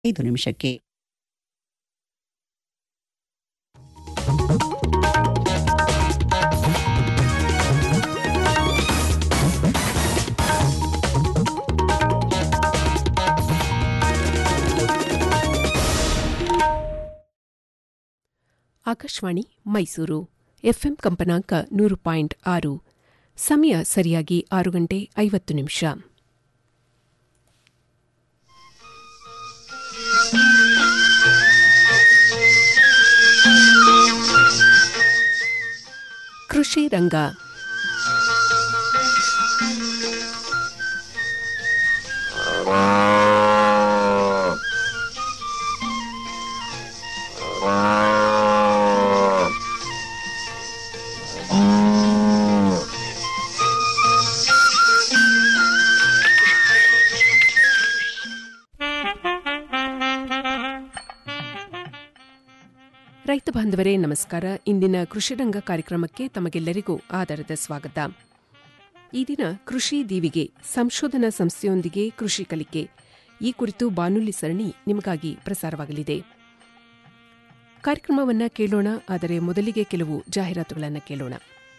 ಐದು ನಿಮಿಷಕ್ಕೆ ಆಕಾಶವಾಣಿ ಮೈಸೂರು ಎಫ್ಎಂ ಕಂಪನಾಂಕ ನೂರು ಪಾಯಿಂಟ್ ಆರು ಸಮಯ ಸರಿಯಾಗಿ ಆರು ಗಂಟೆ ಐವತ್ತು ನಿಮಿಷ ಕೃಷಿ ರಂಗ ರೈತ ಬಾಂಧವರೇ ನಮಸ್ಕಾರ ಇಂದಿನ ಕೃಷಿರಂಗ ಕಾರ್ಯಕ್ರಮಕ್ಕೆ ತಮಗೆಲ್ಲರಿಗೂ ಆಧಾರದ ಸ್ವಾಗತ ಈ ದಿನ ಕೃಷಿ ದೀವಿಗೆ ಸಂಶೋಧನಾ ಸಂಸ್ಥೆಯೊಂದಿಗೆ ಕೃಷಿ ಕಲಿಕೆ ಈ ಕುರಿತು ಬಾನುಲಿ ಸರಣಿ ನಿಮಗಾಗಿ ಪ್ರಸಾರವಾಗಲಿದೆ ಕಾರ್ಯಕ್ರಮವನ್ನ ಕೇಳೋಣ ಆದರೆ ಮೊದಲಿಗೆ ಕೆಲವು ಜಾಹೀರಾತುಗಳನ್ನು ಕೇಳೋಣ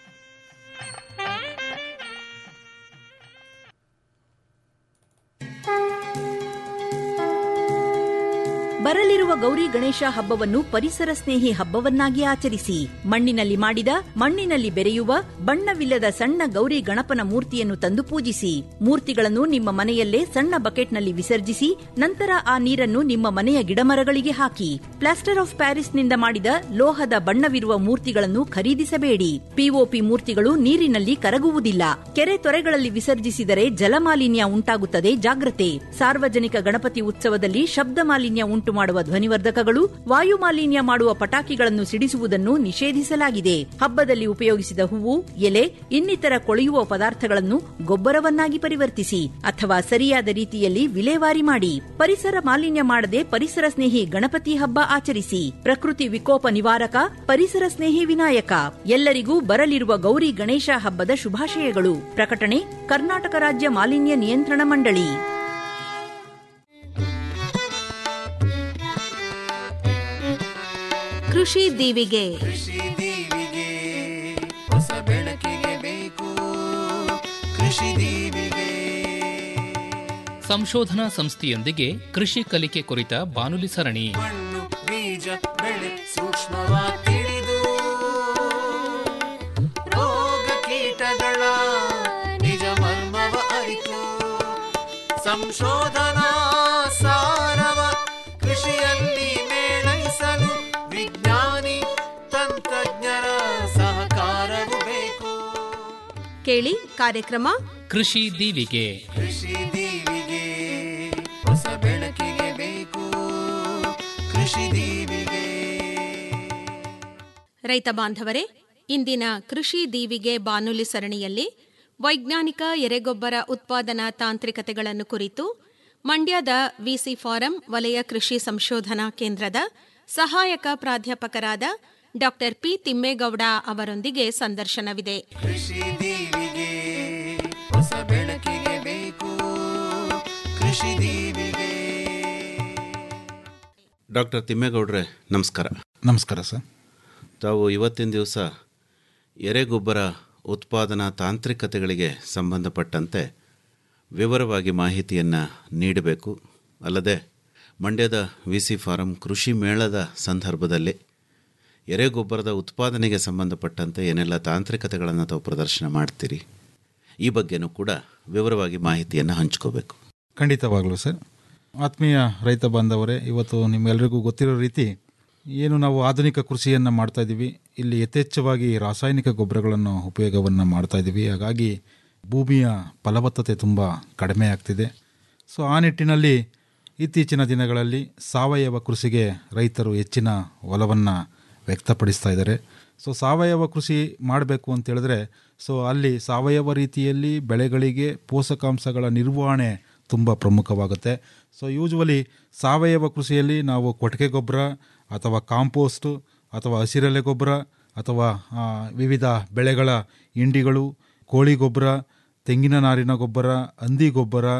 ಬರಲಿರುವ ಗೌರಿ ಗಣೇಶ ಹಬ್ಬವನ್ನು ಪರಿಸರ ಸ್ನೇಹಿ ಹಬ್ಬವನ್ನಾಗಿ ಆಚರಿಸಿ ಮಣ್ಣಿನಲ್ಲಿ ಮಾಡಿದ ಮಣ್ಣಿನಲ್ಲಿ ಬೆರೆಯುವ ಬಣ್ಣವಿಲ್ಲದ ಸಣ್ಣ ಗೌರಿ ಗಣಪನ ಮೂರ್ತಿಯನ್ನು ತಂದು ಪೂಜಿಸಿ ಮೂರ್ತಿಗಳನ್ನು ನಿಮ್ಮ ಮನೆಯಲ್ಲೇ ಸಣ್ಣ ಬಕೆಟ್ನಲ್ಲಿ ವಿಸರ್ಜಿಸಿ ನಂತರ ಆ ನೀರನ್ನು ನಿಮ್ಮ ಮನೆಯ ಗಿಡಮರಗಳಿಗೆ ಹಾಕಿ ಪ್ಲಾಸ್ಟರ್ ಆಫ್ ಪ್ಯಾರಿಸ್ನಿಂದ ಮಾಡಿದ ಲೋಹದ ಬಣ್ಣವಿರುವ ಮೂರ್ತಿಗಳನ್ನು ಖರೀದಿಸಬೇಡಿ ಪಿಒಪಿ ಮೂರ್ತಿಗಳು ನೀರಿನಲ್ಲಿ ಕರಗುವುದಿಲ್ಲ ಕೆರೆ ತೊರೆಗಳಲ್ಲಿ ವಿಸರ್ಜಿಸಿದರೆ ಜಲಮಾಲಿನ್ಯ ಉಂಟಾಗುತ್ತದೆ ಜಾಗ್ರತೆ ಸಾರ್ವಜನಿಕ ಗಣಪತಿ ಉತ್ಸವದಲ್ಲಿ ಶಬ್ದ ಮಾಲಿನ್ಯ ಉಂಟು ಮಾಡುವ ಧ್ವನಿವರ್ಧಕಗಳು ವಾಯು ಮಾಲಿನ್ಯ ಮಾಡುವ ಪಟಾಕಿಗಳನ್ನು ಸಿಡಿಸುವುದನ್ನು ನಿಷೇಧಿಸಲಾಗಿದೆ ಹಬ್ಬದಲ್ಲಿ ಉಪಯೋಗಿಸಿದ ಹೂವು ಎಲೆ ಇನ್ನಿತರ ಕೊಳೆಯುವ ಪದಾರ್ಥಗಳನ್ನು ಗೊಬ್ಬರವನ್ನಾಗಿ ಪರಿವರ್ತಿಸಿ ಅಥವಾ ಸರಿಯಾದ ರೀತಿಯಲ್ಲಿ ವಿಲೇವಾರಿ ಮಾಡಿ ಪರಿಸರ ಮಾಲಿನ್ಯ ಮಾಡದೆ ಪರಿಸರ ಸ್ನೇಹಿ ಗಣಪತಿ ಹಬ್ಬ ಆಚರಿಸಿ ಪ್ರಕೃತಿ ವಿಕೋಪ ನಿವಾರಕ ಪರಿಸರ ಸ್ನೇಹಿ ವಿನಾಯಕ ಎಲ್ಲರಿಗೂ ಬರಲಿರುವ ಗೌರಿ ಗಣೇಶ ಹಬ್ಬದ ಶುಭಾಶಯಗಳು ಪ್ರಕಟಣೆ ಕರ್ನಾಟಕ ರಾಜ್ಯ ಮಾಲಿನ್ಯ ನಿಯಂತ್ರಣ ಮಂಡಳಿ ಕೃಷಿ ದೀವಿಗೆ ಕೃಷಿ ದೀವಿಗೆ ಹೊಸ ಬೆಳಕಿಗೆ ಬೇಕು ಕೃಷಿ ದೀವಿಗೆ ಸಂಶೋಧನಾ ಸಂಸ್ಥೆಯೊಂದಿಗೆ ಕೃಷಿ ಕಲಿಕೆ ಕುರಿತ ಬಾನುಲಿ ಸರಣಿ ಮಣ್ಣು ಬೀಜ ಬೆಳೆ ಸೂಕ್ಷ್ಮವಾಗಿ ತಿಳಿದು ರೋಗ ಕೀಟಗಳ ನಿಜ ಮರ್ಮವ ಅರಿತು ಸಂಶೋಧನಾ ಸಾರವ ಕೃಷಿಯಲ್ಲಿ ಮೇಳೈಸಲು ವಿಜ್ಞಾನಿ ತಂತ್ರಜ್ಞರ ಸಹಕಾರವು ಬೇಕು ಕೇಳಿ ಕಾರ್ಯಕ್ರಮ ಕೃಷಿ ದೀವಿಗೆ ಕೃಷಿ ದೀವಿಗೆ ಹೊಸ ಬೆಳಕಿಗೆ ಬೇಕು ಕೃಷಿ ದೀವಿಗೆ ರೈತ ಬಾಂಧವರೇ ಇಂದಿನ ಕೃಷಿ ದೀವಿಗೆ ಬಾನುಲಿ ಸರಣಿಯಲ್ಲಿ ವೈಜ್ಞಾನಿಕ ಎರೆಗೊಬ್ಬರ ಉತ್ಪಾದನಾ ತಾಂತ್ರಿಕತೆಗಳನ್ನು ಕುರಿತು ಮಂಡ್ಯದ ವಿಸಿ ಫಾರಂ ವಲಯ ಕೃಷಿ ಸಂಶೋಧನಾ ಕೇಂದ್ರದ ಸಹಾಯಕ ಪ್ರಾಧ್ಯಾಪಕರಾದ ಡಾ ಪಿ ತಿಮ್ಮೇಗೌಡ ಅವರೊಂದಿಗೆ ಸಂದರ್ಶನವಿದೆ ಕೃಷಿ ದೀವಿಗೆ ಹೊಸ ಬೆಳಕಿಗೆ ಬೇಕು ಕೃಷಿ ದೀವಿಗೆ ಡಾಕ್ಟರ್ ತಿಮ್ಮೇಗೌಡ್ರೆ ನಮಸ್ಕಾರ ನಮಸ್ಕಾರ ಸರ್ ತಾವು ಇವತ್ತಿನ ದಿವಸ ಎರೆಗೊಬ್ಬರ ಉತ್ಪಾದನಾ ತಾಂತ್ರಿಕತೆಗಳಿಗೆ ಸಂಬಂಧಪಟ್ಟಂತೆ ವಿವರವಾಗಿ ಮಾಹಿತಿಯನ್ನು ನೀಡಬೇಕು ಅಲ್ಲದೆ ಮಂಡ್ಯದ ವಿ ಸಿ ಫಾರಂ ಕೃಷಿ ಮೇಳದ ಸಂದರ್ಭದಲ್ಲಿ ಎರೆಗೊಬ್ಬರದ ಉತ್ಪಾದನೆಗೆ ಸಂಬಂಧಪಟ್ಟಂತೆ ಏನೆಲ್ಲ ತಾಂತ್ರಿಕತೆಗಳನ್ನು ತಾವು ಪ್ರದರ್ಶನ ಮಾಡ್ತೀರಿ ಈ ಬಗ್ಗೆನೂ ಕೂಡ ವಿವರವಾಗಿ ಮಾಹಿತಿಯನ್ನು ಹಂಚ್ಕೋಬೇಕು ಖಂಡಿತವಾಗಲೂ ಸರ್ ಆತ್ಮೀಯ ರೈತ ಬಾಂಧವರೇ ಇವತ್ತು ನಿಮ್ಮೆಲ್ಲರಿಗೂ ಗೊತ್ತಿರೋ ರೀತಿ ಏನು ನಾವು ಆಧುನಿಕ ಕೃಷಿಯನ್ನು ಮಾಡ್ತಾ ಇದ್ದೀವಿ ಇಲ್ಲಿ ಯಥೇಚ್ಛವಾಗಿ ರಾಸಾಯನಿಕ ಗೊಬ್ಬರಗಳನ್ನು ಉಪಯೋಗವನ್ನು ಮಾಡ್ತಾ ಇದ್ದೀವಿ ಹಾಗಾಗಿ ಭೂಮಿಯ ಫಲವತ್ತತೆ ತುಂಬ ಕಡಿಮೆ ಆಗ್ತಿದೆ ಸೊ ಆ ನಿಟ್ಟಿನಲ್ಲಿ ಇತ್ತೀಚಿನ ದಿನಗಳಲ್ಲಿ ಸಾವಯವ ಕೃಷಿಗೆ ರೈತರು ಹೆಚ್ಚಿನ ಒಲವನ್ನು ವ್ಯಕ್ತಪಡಿಸ್ತಾ ಇದ್ದಾರೆ ಸೊ ಸಾವಯವ ಕೃಷಿ ಮಾಡಬೇಕು ಅಂತ ಹೇಳಿದ್ರೆ ಸೊ ಅಲ್ಲಿ ಸಾವಯವ ರೀತಿಯಲ್ಲಿ ಬೆಳೆಗಳಿಗೆ ಪೋಷಕಾಂಶಗಳ ನಿರ್ವಹಣೆ ತುಂಬ ಪ್ರಮುಖವಾಗುತ್ತೆ ಸೊ ಯೂಶ್ವಲಿ ಸಾವಯವ ಕೃಷಿಯಲ್ಲಿ ನಾವು ಕೊಟ್ಟಿಗೆ ಗೊಬ್ಬರ ಅಥವಾ ಕಾಂಪೋಸ್ಟು ಅಥವಾ ಹಸಿರೆಲೆ ಗೊಬ್ಬರ ಅಥವಾ ಆ, ವಿವಿಧ ಬೆಳೆಗಳ ಹಿಂಡಿಗಳು ಕೋಳಿ ಗೊಬ್ಬರ ತೆಂಗಿನ ನಾರಿನ ಗೊಬ್ಬರ ಹಂದಿ ಗೊಬ್ಬರ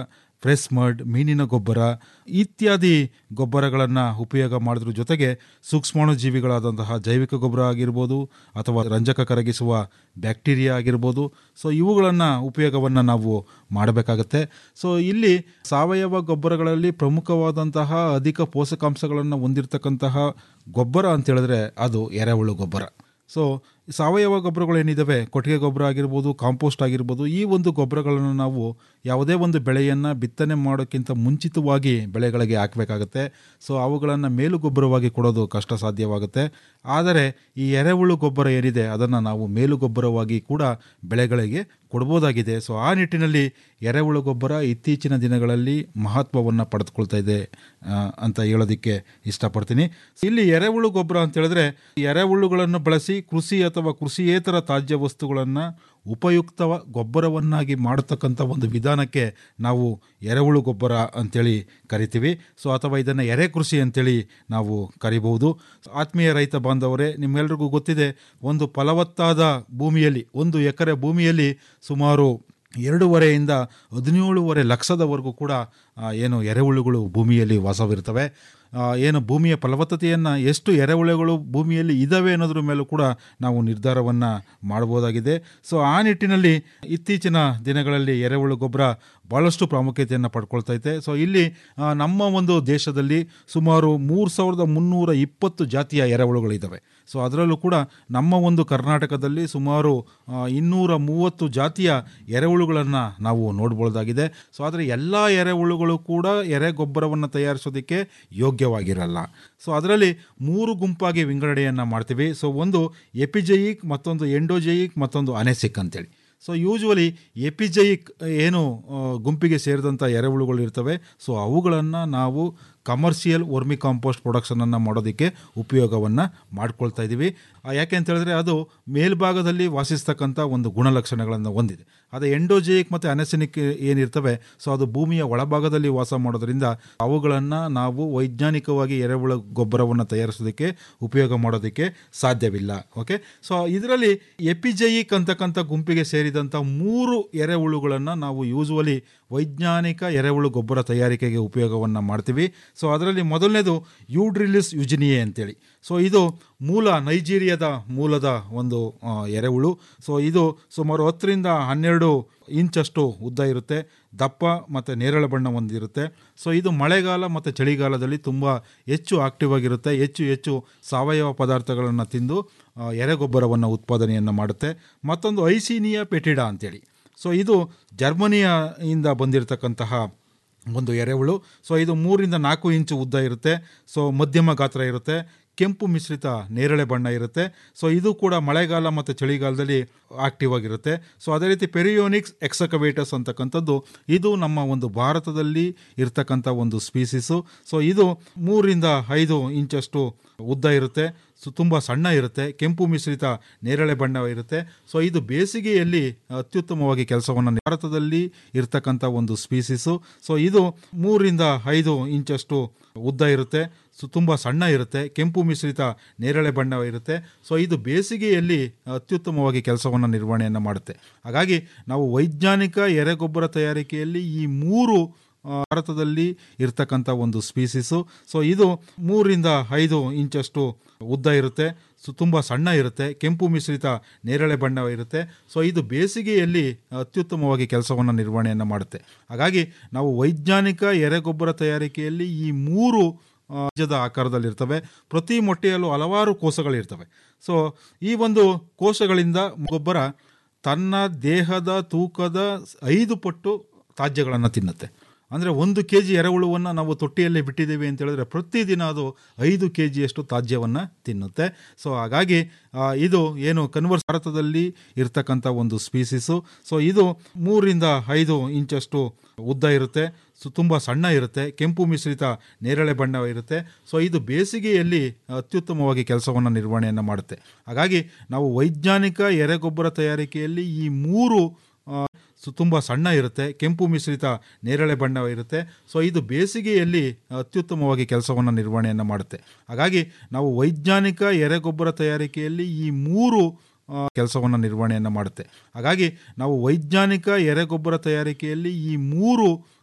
ಫ್ರೆಶ್ ಮಡ್ ಮೀನಿನ ಗೊಬ್ಬರ ಇತ್ಯಾದಿ ಗೊಬ್ಬರಗಳನ್ನು ಉಪಯೋಗ ಮಾಡೋದ್ರ ಜೊತೆಗೆ ಸೂಕ್ಷ್ಮಾಣುಜೀವಿಗಳಾದಂತಹ ಜೈವಿಕ ಗೊಬ್ಬರ ಆಗಿರ್ಬೋದು ಅಥವಾ ರಂಜಕ ಕರಗಿಸುವ ಬ್ಯಾಕ್ಟೀರಿಯಾ ಆಗಿರ್ಬೋದು ಸೊ ಇವುಗಳನ್ನು ಉಪಯೋಗವನ್ನು ನಾವು ಮಾಡಬೇಕಾಗತ್ತೆ ಸೊ ಇಲ್ಲಿ ಸಾವಯವ ಗೊಬ್ಬರಗಳಲ್ಲಿ ಪ್ರಮುಖವಾದಂತಹ ಅಧಿಕ ಪೋಷಕಾಂಶಗಳನ್ನು ಹೊಂದಿರತಕ್ಕಂತಹ ಗೊಬ್ಬರ ಅಂತ ಹೇಳಿದ್ರೆ ಅದು ಎರೆಹುಳು ಗೊಬ್ಬರ ಸೊ ಸಾವಯವ ಗೊಬ್ಬರಗಳೇನಿದ್ದಾವೆ ಕೊಟ್ಟಿಗೆ ಗೊಬ್ಬರ ಆಗಿರ್ಬೋದು ಕಾಂಪೋಸ್ಟ್ ಆಗಿರ್ಬೋದು ಈ ಒಂದು ಗೊಬ್ಬರಗಳನ್ನು ನಾವು ಯಾವುದೇ ಒಂದು ಬೆಳೆಯನ್ನು ಬಿತ್ತನೆ ಮಾಡೋಕ್ಕಿಂತ ಮುಂಚಿತವಾಗಿ ಬೆಳೆಗಳಿಗೆ ಹಾಕಬೇಕಾಗತ್ತೆ ಸೊ ಅವುಗಳನ್ನು ಮೇಲು ಗೊಬ್ಬರವಾಗಿ ಕೊಡೋದು ಕಷ್ಟ ಸಾಧ್ಯವಾಗುತ್ತೆ ಆದರೆ ಈ ಎರೆಹುಳು ಗೊಬ್ಬರ ಏನಿದೆ ಅದನ್ನು ನಾವು ಮೇಲು ಗೊಬ್ಬರವಾಗಿ ಕೂಡ ಬೆಳೆಗಳಿಗೆ ಕೊಡ್ಬೋದಾಗಿದೆ ಸೊ ಆ ನಿಟ್ಟಿನಲ್ಲಿ ಎರೆಹುಳು ಗೊಬ್ಬರ ಇತ್ತೀಚಿನ ದಿನಗಳಲ್ಲಿ ಮಹತ್ವವನ್ನು ಪಡೆದುಕೊಳ್ತಾ ಇದೆ ಆ, ಅಂತ ಹೇಳೋದಕ್ಕೆ ಇಷ್ಟಪಡ್ತೀನಿ ಇಲ್ಲಿ ಎರೆಹುಳು ಗೊಬ್ಬರ ಅಂತ ಹೇಳಿದ್ರೆ ಎರೆಹುಳುಗಳನ್ನು ಬಳಸಿ ಕೃಷಿ ಅಥವಾ ಕೃಷಿಯೇತರ ತ್ಯಾಜ್ಯ ವಸ್ತುಗಳನ್ನು ಉಪಯುಕ್ತ ಗೊಬ್ಬರವನ್ನಾಗಿ ಮಾಡತಕ್ಕಂಥ ಒಂದು ವಿಧಾನಕ್ಕೆ ನಾವು ಎರೆಹುಳು ಗೊಬ್ಬರ ಅಂತೇಳಿ ಕರಿತೀವಿ ಸೊ ಅಥವಾ ಇದನ್ನು ಎರೆ ಕೃಷಿ ಅಂತೇಳಿ ನಾವು ಕರಿಬಹುದು ಆತ್ಮೀಯ ರೈತ ಬಾಂಧವರೇ ನಿಮ್ಮೆಲ್ರಿಗೂ ಗೊತ್ತಿದೆ ಒಂದು ಫಲವತ್ತಾದ ಭೂಮಿಯಲ್ಲಿ ಒಂದು ಎಕರೆ ಭೂಮಿಯಲ್ಲಿ ಸುಮಾರು ಎರಡೂವರೆಯಿಂದ ಹದಿನೇಳುವರೆ ಲಕ್ಷದವರೆಗೂ ಕೂಡ ಆ, ಏನು ಎರೆಹುಳುಗಳು ಭೂಮಿಯಲ್ಲಿ ವಾಸವಿರ್ತವೆ ಆ, ಏನು ಭೂಮಿಯ ಫಲವತ್ತತೆಯನ್ನು ಎಷ್ಟು ಎರೆಹುಳುಗಳು ಭೂಮಿಯಲ್ಲಿ ಇದ್ದಾವೆ ಅನ್ನೋದ್ರ ಮೇಲೂ ಕೂಡ ನಾವು ನಿರ್ಧಾರವನ್ನು ಮಾಡ್ಬೋದಾಗಿದೆ ಸೊ ಆ ನಿಟ್ಟಿನಲ್ಲಿ ಇತ್ತೀಚಿನ ದಿನಗಳಲ್ಲಿ ಎರೆಹುಳು ಗೊಬ್ಬರ ಭಾಳಷ್ಟು ಪ್ರಾಮುಖ್ಯತೆಯನ್ನು ಪಡ್ಕೊಳ್ತೈತೆ ಸೊ ಇಲ್ಲಿ ಆ, ನಮ್ಮ ಒಂದು ದೇಶದಲ್ಲಿ ಸುಮಾರು ಮೂರು ಸಾವಿರದ ಮುನ್ನೂರ ಇಪ್ಪತ್ತು ಜಾತಿಯ ಎರೆಹುಳುಗಳಿದ್ದಾವೆ ಸೊ ಅದರಲ್ಲೂ ಕೂಡ ನಮ್ಮ ಒಂದು ಕರ್ನಾಟಕದಲ್ಲಿ ಸುಮಾರು ಆ, ಇನ್ನೂರ ಮೂವತ್ತು ಜಾತಿಯ ಎರೆಹುಳುಗಳನ್ನು ನಾವು ನೋಡ್ಬೋದಾಗಿದೆ ಸೊ ಆದರೆ ಎಲ್ಲ ಎರೆಹುಳುಗಳು ಕೂಡ ಎರೆ ಗೊಬ್ಬರವನ್ನು ತಯಾರಿಸೋದಕ್ಕೆ ಯೋಗ್ಯವಾಗಿರಲ್ಲ ಸೊ ಅದರಲ್ಲಿ ಮೂರು ಗುಂಪಾಗಿ ವಿಂಗಡಣೆಯನ್ನು ಮಾಡ್ತೀವಿ ಸೊ ಒಂದು ಎಪಿಜೈಯಿಕ್ ಮತ್ತೊಂದು ಎಂಡೋಜೈಯಿಕ್ ಮತ್ತೊಂದು ಅನೆಸಿಕ್ ಅಂತೇಳಿ ಸೊ ಯೂಶ್ವಲಿ ಎಪಿಜೈಯಿಕ್ ಏನು ಆ, ಗುಂಪಿಗೆ ಸೇರಿದಂಥ ಎರೆಹುಳುಗಳು ಇರ್ತವೆ ಸೊ ಅವುಗಳನ್ನು ನಾವು ಕಮರ್ಷಿಯಲ್ ವರ್ಮಿ ಕಾಂಪೋಸ್ಟ್ ಪ್ರೊಡಕ್ಷನನ್ನು ಮಾಡೋದಕ್ಕೆ ಉಪಯೋಗವನ್ನು ಮಾಡ್ಕೊಳ್ತಾ ಇದ್ದೀವಿ ಆ, ಯಾಕೆ ಅಂತ ಹೇಳಿದ್ರೆ ಅದು ಮೇಲ್ಭಾಗದಲ್ಲಿ ವಾಸಿಸ್ತಕ್ಕಂಥ ಒಂದು ಗುಣಲಕ್ಷಣಗಳನ್ನು ಹೊಂದಿದೆ ಅದೇ ಎಂಡೋಜೈಯಿಕ್ ಮತ್ತು ಅನೆಸೆನಿಕ್ ಏನಿರ್ತವೆ ಸೊ ಅದು ಭೂಮಿಯ ಒಳಭಾಗದಲ್ಲಿ ವಾಸ ಮಾಡೋದ್ರಿಂದ ಅವುಗಳನ್ನು ನಾವು ವೈಜ್ಞಾನಿಕವಾಗಿ ಎರೆಹುಳ ಗೊಬ್ಬರವನ್ನು ತಯಾರಿಸೋದಕ್ಕೆ ಉಪಯೋಗ ಮಾಡೋದಕ್ಕೆ ಸಾಧ್ಯವಿಲ್ಲ ಓಕೆ ಸೊ ಇದರಲ್ಲಿ ಎಪಿಜೈಯಿಕ್ ಅಂತಕ್ಕಂಥ ಗುಂಪಿಗೆ ಸೇರಿದಂಥ ಮೂರು ಎರೆಹುಳುಗಳನ್ನು ನಾವು ಯೂಸುವಲಿ ವೈಜ್ಞಾನಿಕ ಎರೆಹುಳು ಗೊಬ್ಬರ ತಯಾರಿಕೆಗೆ ಉಪಯೋಗವನ್ನು ಮಾಡ್ತೀವಿ ಸೊ ಅದರಲ್ಲಿ ಮೊದಲನೇದು ಯೂಡ್ರಿಲಿಸ್ ಯುಜಿನಿಯೆ ಅಂತೇಳಿ ಸೊ ಇದು ಮೂಲ ನೈಜೀರಿಯಾದ ಮೂಲದ ಒಂದು ಆ, ಎರೆಹುಳು ಸೊ ಇದು ಸುಮಾರು ಹತ್ತರಿಂದ ಹನ್ನೆರಡು ಇಂಚಷ್ಟು ಉದ್ದ ಇರುತ್ತೆ ದಪ್ಪ ಮತ್ತು ನೇರಳೆ ಬಣ್ಣ ಹೊಂದಿರುತ್ತೆ ಸೊ ಇದು ಮಳೆಗಾಲ ಮತ್ತು ಚಳಿಗಾಲದಲ್ಲಿ ತುಂಬ ಹೆಚ್ಚು ಆಕ್ಟಿವ್ ಆಗಿರುತ್ತೆ ಹೆಚ್ಚು ಹೆಚ್ಚು ಸಾವಯವ ಪದಾರ್ಥಗಳನ್ನು ತಿಂದು ಆ, ಎರೆಗೊಬ್ಬರವನ್ನು ಉತ್ಪಾದನೆಯನ್ನು ಮಾಡುತ್ತೆ ಮತ್ತೊಂದು ಐಸೀನಿಯಾ ಪೆಟಿಡಾ ಅಂತೇಳಿ ಸೊ ಇದು ಜರ್ಮನಿಯಿಂದ ಬಂದಿರತಕ್ಕಂತಹ ಒಂದು ಎರೆಹುಳು ಸೊ ಇದು ಮೂರಿಂದ ನಾಲ್ಕು ಇಂಚು ಉದ್ದ ಇರುತ್ತೆ ಸೊ ಮಧ್ಯಮ ಗಾತ್ರ ಇರುತ್ತೆ ಕೆಂಪು ಮಿಶ್ರಿತ ನೇರಳೆ ಬಣ್ಣ ಇರುತ್ತೆ ಸೊ ಇದು ಕೂಡ ಮಳೆಗಾಲ ಮತ್ತು ಚಳಿಗಾಲದಲ್ಲಿ ಆಕ್ಟಿವ್ ಆಗಿರುತ್ತೆ ಸೊ ಅದೇ ರೀತಿ ಪೆರಿಯೋನಿಕ್ಸ್ ಎಕ್ಸಕವೇಟಸ್ ಅಂತಕ್ಕಂಥದ್ದು ಇದು ನಮ್ಮ ಒಂದು ಭಾರತದಲ್ಲಿ ಇರ್ತಕ್ಕಂಥ ಒಂದು ಸ್ಪೀಸೀಸು ಸೊ ಇದು ಮೂರಿಂದ ಐದು ಇಂಚಷ್ಟು ಉದ್ದ ಇರುತ್ತೆ ಸೊ ತುಂಬ ಸಣ್ಣ ಇರುತ್ತೆ ಕೆಂಪು ಮಿಶ್ರಿತ ನೇರಳೆ ಬಣ್ಣ ಇರುತ್ತೆ ಸೊ ಇದು ಬೇಸಿಗೆಯಲ್ಲಿ ಅತ್ಯುತ್ತಮವಾಗಿ ಕೆಲಸವನ್ನು ಭಾರತದಲ್ಲಿ ಇರ್ತಕ್ಕಂಥ ಒಂದು ಸ್ಪೀಸೀಸು ಸೊ ಇದು ಮೂರಿಂದ ಐದು ಇಂಚಷ್ಟು ಉದ್ದ ಇರುತ್ತೆ ಸೊ ತುಂಬ ಸಣ್ಣ ಇರುತ್ತೆ ಕೆಂಪು ಮಿಶ್ರಿತ ನೇರಳೆ ಬಣ್ಣ ಇರುತ್ತೆ ಸೊ ಇದು ಬೇಸಿಗೆಯಲ್ಲಿ ಅತ್ಯುತ್ತಮವಾಗಿ ಕೆಲಸವನ್ನು ನಿರ್ವಹಣೆಯನ್ನು ಮಾಡುತ್ತೆ ಹಾಗಾಗಿ ನಾವು ವೈಜ್ಞಾನಿಕ ಎರೆಗೊಬ್ಬರ ತಯಾರಿಕೆಯಲ್ಲಿ ಈ ಮೂರು ಆ, ಭಾರತದಲ್ಲಿ ಇರ್ತಕ್ಕಂಥ ಒಂದು ಸ್ಪೀಸೀಸು ಸೊ ಇದು ಮೂರಿಂದ ಐದು ಇಂಚಷ್ಟು ಉದ್ದ ಇರುತ್ತೆ ಸೊ ತುಂಬ ಸಣ್ಣ ಇರುತ್ತೆ ಕೆಂಪು ಮಿಶ್ರಿತ ನೇರಳೆ ಬಣ್ಣ ಇರುತ್ತೆ ಸೊ ಇದು ಬೇಸಿಗೆಯಲ್ಲಿ ಅತ್ಯುತ್ತಮವಾಗಿ ಕೆಲಸವನ್ನು ನಿರ್ವಹಣೆಯನ್ನು ಮಾಡುತ್ತೆ ಹಾಗಾಗಿ ನಾವು ವೈಜ್ಞಾನಿಕ ಎರೆಗೊಬ್ಬರ ತಯಾರಿಕೆಯಲ್ಲಿ ಈ ಮೂರು ಆ, ಬೀಜದ ಆಕಾರದಲ್ಲಿರ್ತವೆ ಪ್ರತಿ ಮೊಟ್ಟೆಯಲ್ಲೂ ಹಲವಾರು ಕೋಶಗಳಿರ್ತವೆ ಸೊ ಈ ಒಂದು ಕೋಶಗಳಿಂದ ಗೊಬ್ಬರ ತನ್ನ ದೇಹದ ತೂಕದ ಐದು ಪಟ್ಟು ತ್ಯಾಜ್ಯಗಳನ್ನು ತಿನ್ನುತ್ತೆ ಅಂದರೆ ಒಂದು ಕೆ ಜಿ ಎರೆಹುಳುವನ್ನು ನಾವು ತೊಟ್ಟಿಯಲ್ಲಿ ಬಿಟ್ಟಿದ್ದೀವಿ ಅಂತ ಹೇಳಿದ್ರೆ ಪ್ರತಿದಿನ ಅದು ಐದು ಕೆ ಜಿಯಷ್ಟು ತ್ಯಾಜ್ಯವನ್ನು ತಿನ್ನುತ್ತೆ ಸೊ ಹಾಗಾಗಿ ಆ, ಇದು ಏನು ಕನ್ವರ್ಸ್ ಭಾರತದಲ್ಲಿ ಇರ್ತಕ್ಕಂಥ ಒಂದು ಸ್ಪೀಸೀಸು ಸೊ ಇದು ಮೂರಿಂದ ಐದು ಇಂಚಷ್ಟು ಉದ್ದ ಇರುತ್ತೆ ಸೊ ತುಂಬ ಸಣ್ಣ ಇರುತ್ತೆ ಕೆಂಪು ಮಿಶ್ರಿತ ನೇರಳೆ ಬಣ್ಣ ಇರುತ್ತೆ ಸೊ ಇದು ಬೇಸಿಗೆಯಲ್ಲಿ ಅತ್ಯುತ್ತಮವಾಗಿ ಕೆಲಸವನ್ನು ನಿರ್ವಹಣೆಯನ್ನು ಮಾಡುತ್ತೆ ಹಾಗಾಗಿ ನಾವು ವೈಜ್ಞಾನಿಕ ಎರೆಗೊಬ್ಬರ ತಯಾರಿಕೆಯಲ್ಲಿ ಈ ಮೂರು ಆ, ಸೊ ತುಂಬ ಸಣ್ಣ ಇರುತ್ತೆ ಕೆಂಪು ಮಿಶ್ರಿತ ನೇರಳೆ ಬಣ್ಣ ಇರುತ್ತೆ ಸೊ ಇದು ಬೇಸಿಗೆಯಲ್ಲಿ ಅತ್ಯುತ್ತಮವಾಗಿ ಕೆಲಸವನ್ನು ನಿರ್ವಹಣೆಯನ್ನು ಮಾಡುತ್ತೆ ಹಾಗಾಗಿ ನಾವು ವೈಜ್ಞಾನಿಕ ಎರೆಗೊಬ್ಬರ ತಯಾರಿಕೆಯಲ್ಲಿ ಈ ಮೂರು ಕೆಲಸವನ್ನು ನಿರ್ವಹಣೆಯನ್ನು ಮಾಡುತ್ತೆ ಹಾಗಾಗಿ ನಾವು ವೈಜ್ಞಾನಿಕ ಎರೆಗೊಬ್ಬರ ತಯಾರಿಕೆಯಲ್ಲಿ ಈ ಮೂರು